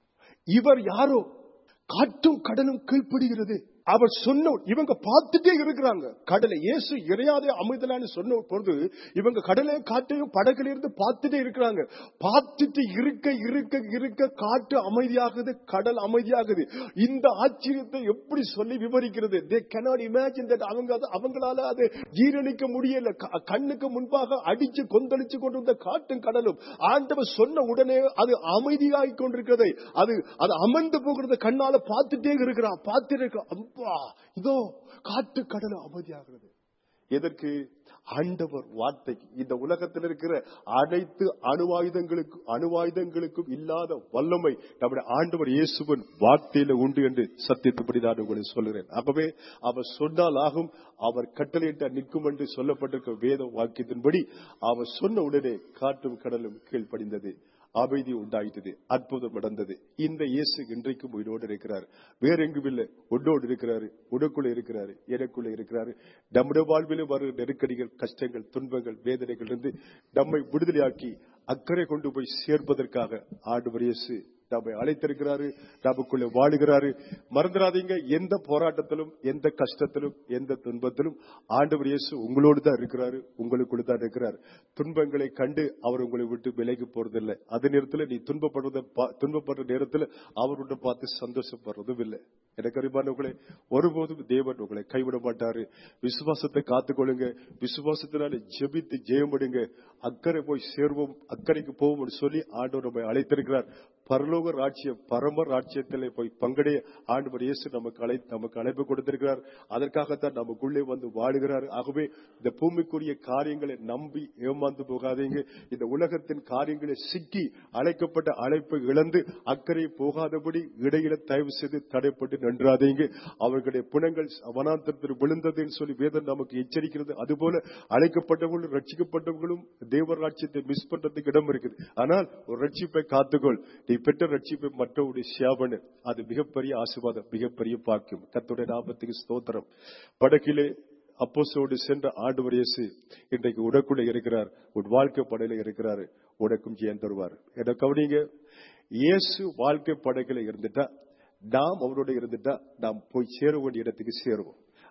இவர் யாரோ காற்றும் கடலும் கீழ்ப்படுகிறது அவர் சொன்ன இவங்க பார்த்துட்டே இருக்கிறாங்க கடலை இயேசு இறையாதே அமைதலான்னு சொன்ன பொழுது இவங்க கடலை காற்றையும் படகுல இருந்து பார்த்துட்டே இருக்கிறாங்க பார்த்துட்டு இருக்க இருக்க இருக்க காற்று அமைதியாகுது கடல் அமைதியாகுது இந்த ஆச்சரியத்தை எப்படி சொல்லி விவரிக்கிறது தே cannot imagine that அவங்க அது- அவங்களால அது ஜீரணிக்க முடியல க- கண்ணுக்கு முன்பாக அடிச்சு கொந்தளிச்சு கொண்டிருந்த காட்டும் கடலும் ஆண்டவர் சொன்ன உடனே அது அமைதியாகி கொண்டிருக்கிறதை அது அது அமர்ந்து போகிறது கண்ணால பார்த்துட்டே இருக்கிறான் பார்த்துட்டு இருக்க அப்பா இதோ காட்டு கடலும் அமைதியாகிறது எதற்கு ஆண்டவர் வார்த்தைக்கு இந்த உலகத்தில் இருக்கிற அனைத்து அணுவாயுதங்களுக்கு அணுவாயுதங்களுக்கும் இல்லாத வல்லமை நம்முடைய ஆண்டவர் இயேசுவின் வார்த்தையில உண்டு என்று சத்தியத்துப்படி நான் உங்களுக்கு சொல்கிறேன் ஆகவே அவர் சொன்னால் ஆகும் அவர் கட்டளையிட்ட நிற்கும் என்று சொல்லப்பட்டிருக்க வேத வாக்கியத்தின்படி அவர் சொன்ன உடனே காற்றும் கடலும் கீழ்ப்படிந்தது அமைதி உண்டாயிட்டது அற்புதம் நடந்தது இந்த இயேசு இன்றைக்கும் உயிரோடு இருக்கிறார் வேற எங்கும் இல்லை உன்னோடு இருக்கிறாரு உனக்குள்ள இருக்கிறாரு எனக்குள்ள இருக்கிறாரு நம்முடைய வாழ்விலும் வரும் நெருக்கடிகள் கஷ்டங்கள் துன்பங்கள் வேதனைகள் இருந்து நம்மை விடுதலையாக்கி அக்கறை கொண்டு போய் சேர்ப்பதற்காக ஆண்டவர் இயேசு நம்மை அழைத்திருக்கிறாரு நமக்குள்ள வாழுகிறாரு மறந்துடாதீங்க எந்த போராட்டத்திலும் எந்த கஷ்டத்திலும் எந்த துன்பத்திலும் ஆண்டவர் இயேசு உங்களோடு தான் இருக்கிறாரு உங்களுக்குள்ள தான் இருக்கிறார் துன்பங்களை கண்டு அவர் உங்களை விட்டு விலகி போறதில்லை அதே நேரத்தில் நீ துன்பப்படுறத பா- துன்பப்படுற நேரத்தில் அவருடன் பார்த்து சந்தோஷப்படுறதும் இல்லை எனக்கு அறிவானவர்களே ஒருபோதும் தேவன் உங்களை கைவிட மாட்டாரு விசுவாசத்தை காத்துக்கொள்ளுங்க விசுவாசத்தினால ஜெபித்து ஜெயமடுங்க அக்கறை போய் சேர்வோம் அக்கறைக்கு போவோம் சொல்லி ஆண்டவர் நம்மை அழைத்திருக்கிறார் பரலோக ராட்சியம் பரம ராட்சியத்திலே போய் பங்கடைய ஆண்டவர் இயேசு நமக்கு அழை நமக்கு அழைப்பு கொடுத்திருக்கிறார் அதற்காகத்தான் நமக்குள்ளே வந்து வாழுகிறார் ஆகவே இந்த பூமிக்குரிய காரியங்களை நம்பி ஏமாந்து போகாதீங்க இந்த உலகத்தின் காரியங்களை சிக்கி அழைக்கப்பட்ட அழைப்பை இழந்து அக்கறை போகாதபடி இடையில தயவு செய்து தடைப்பட்டு நின்றாதீங்க அவர்களுடைய புணங்கள் வனாந்தரத்தில் விழுந்ததுன்னு சொல்லி வேதம் நமக்கு எச்சரிக்கிறது அதுபோல அழைக்கப்பட்டவர்களும் ரட்சிக்கப்பட்டவர்களும் தேவ ராட்சியத்தை மிஸ் பண்றதுக்கு இடம் இருக்குது ஆனால் ஒரு ரட்சிப்பை காத்துக்கொள் நீ பெற்ற ரட்சிப்பை மற்றவருடைய சேவனு அது மிகப்பெரிய ஆசீர்வாதம் மிகப்பெரிய பாக்கியம் கர்த்தருடைய நாமத்துக்கு ஸ்தோத்திரம் படகிலே அப்போசோடு சென்ற ஆண்டவர் இயேசு இன்றைக்கு உனக்குள்ள இருக்கிறார் உன் வாழ்க்கை படையில இருக்கிறார் உனக்கும் ஜெயம் தருவார் என கவனிங்க இயேசு வாழ்க்கை படகுல இருந்துட்டா நாம் அவரோட இருந்துட்டா நாம் போய் சேர வேண்டிய இடத்துக்கு சேருவோம்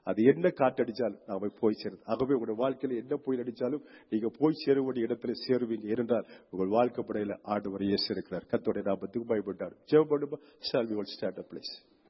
அது என்ன காற்றடிச்சாலும் நாம போய் சேருது ஆகவே உங்களுடைய வாழ்க்கையில என்ன புயல் அடிச்சாலும் நீங்க போய் சேர வேண்டிய இடத்துல சேருவீங்க ஏனென்றால் உங்கள் வாழ்க்கை படையில ஆண்டு வரை இயேசு இருக்கிறார் கத்தோடைய நாமத்துக்கு பயப்பட்டார் ஜெபம் பண்ணுமா shall we start a place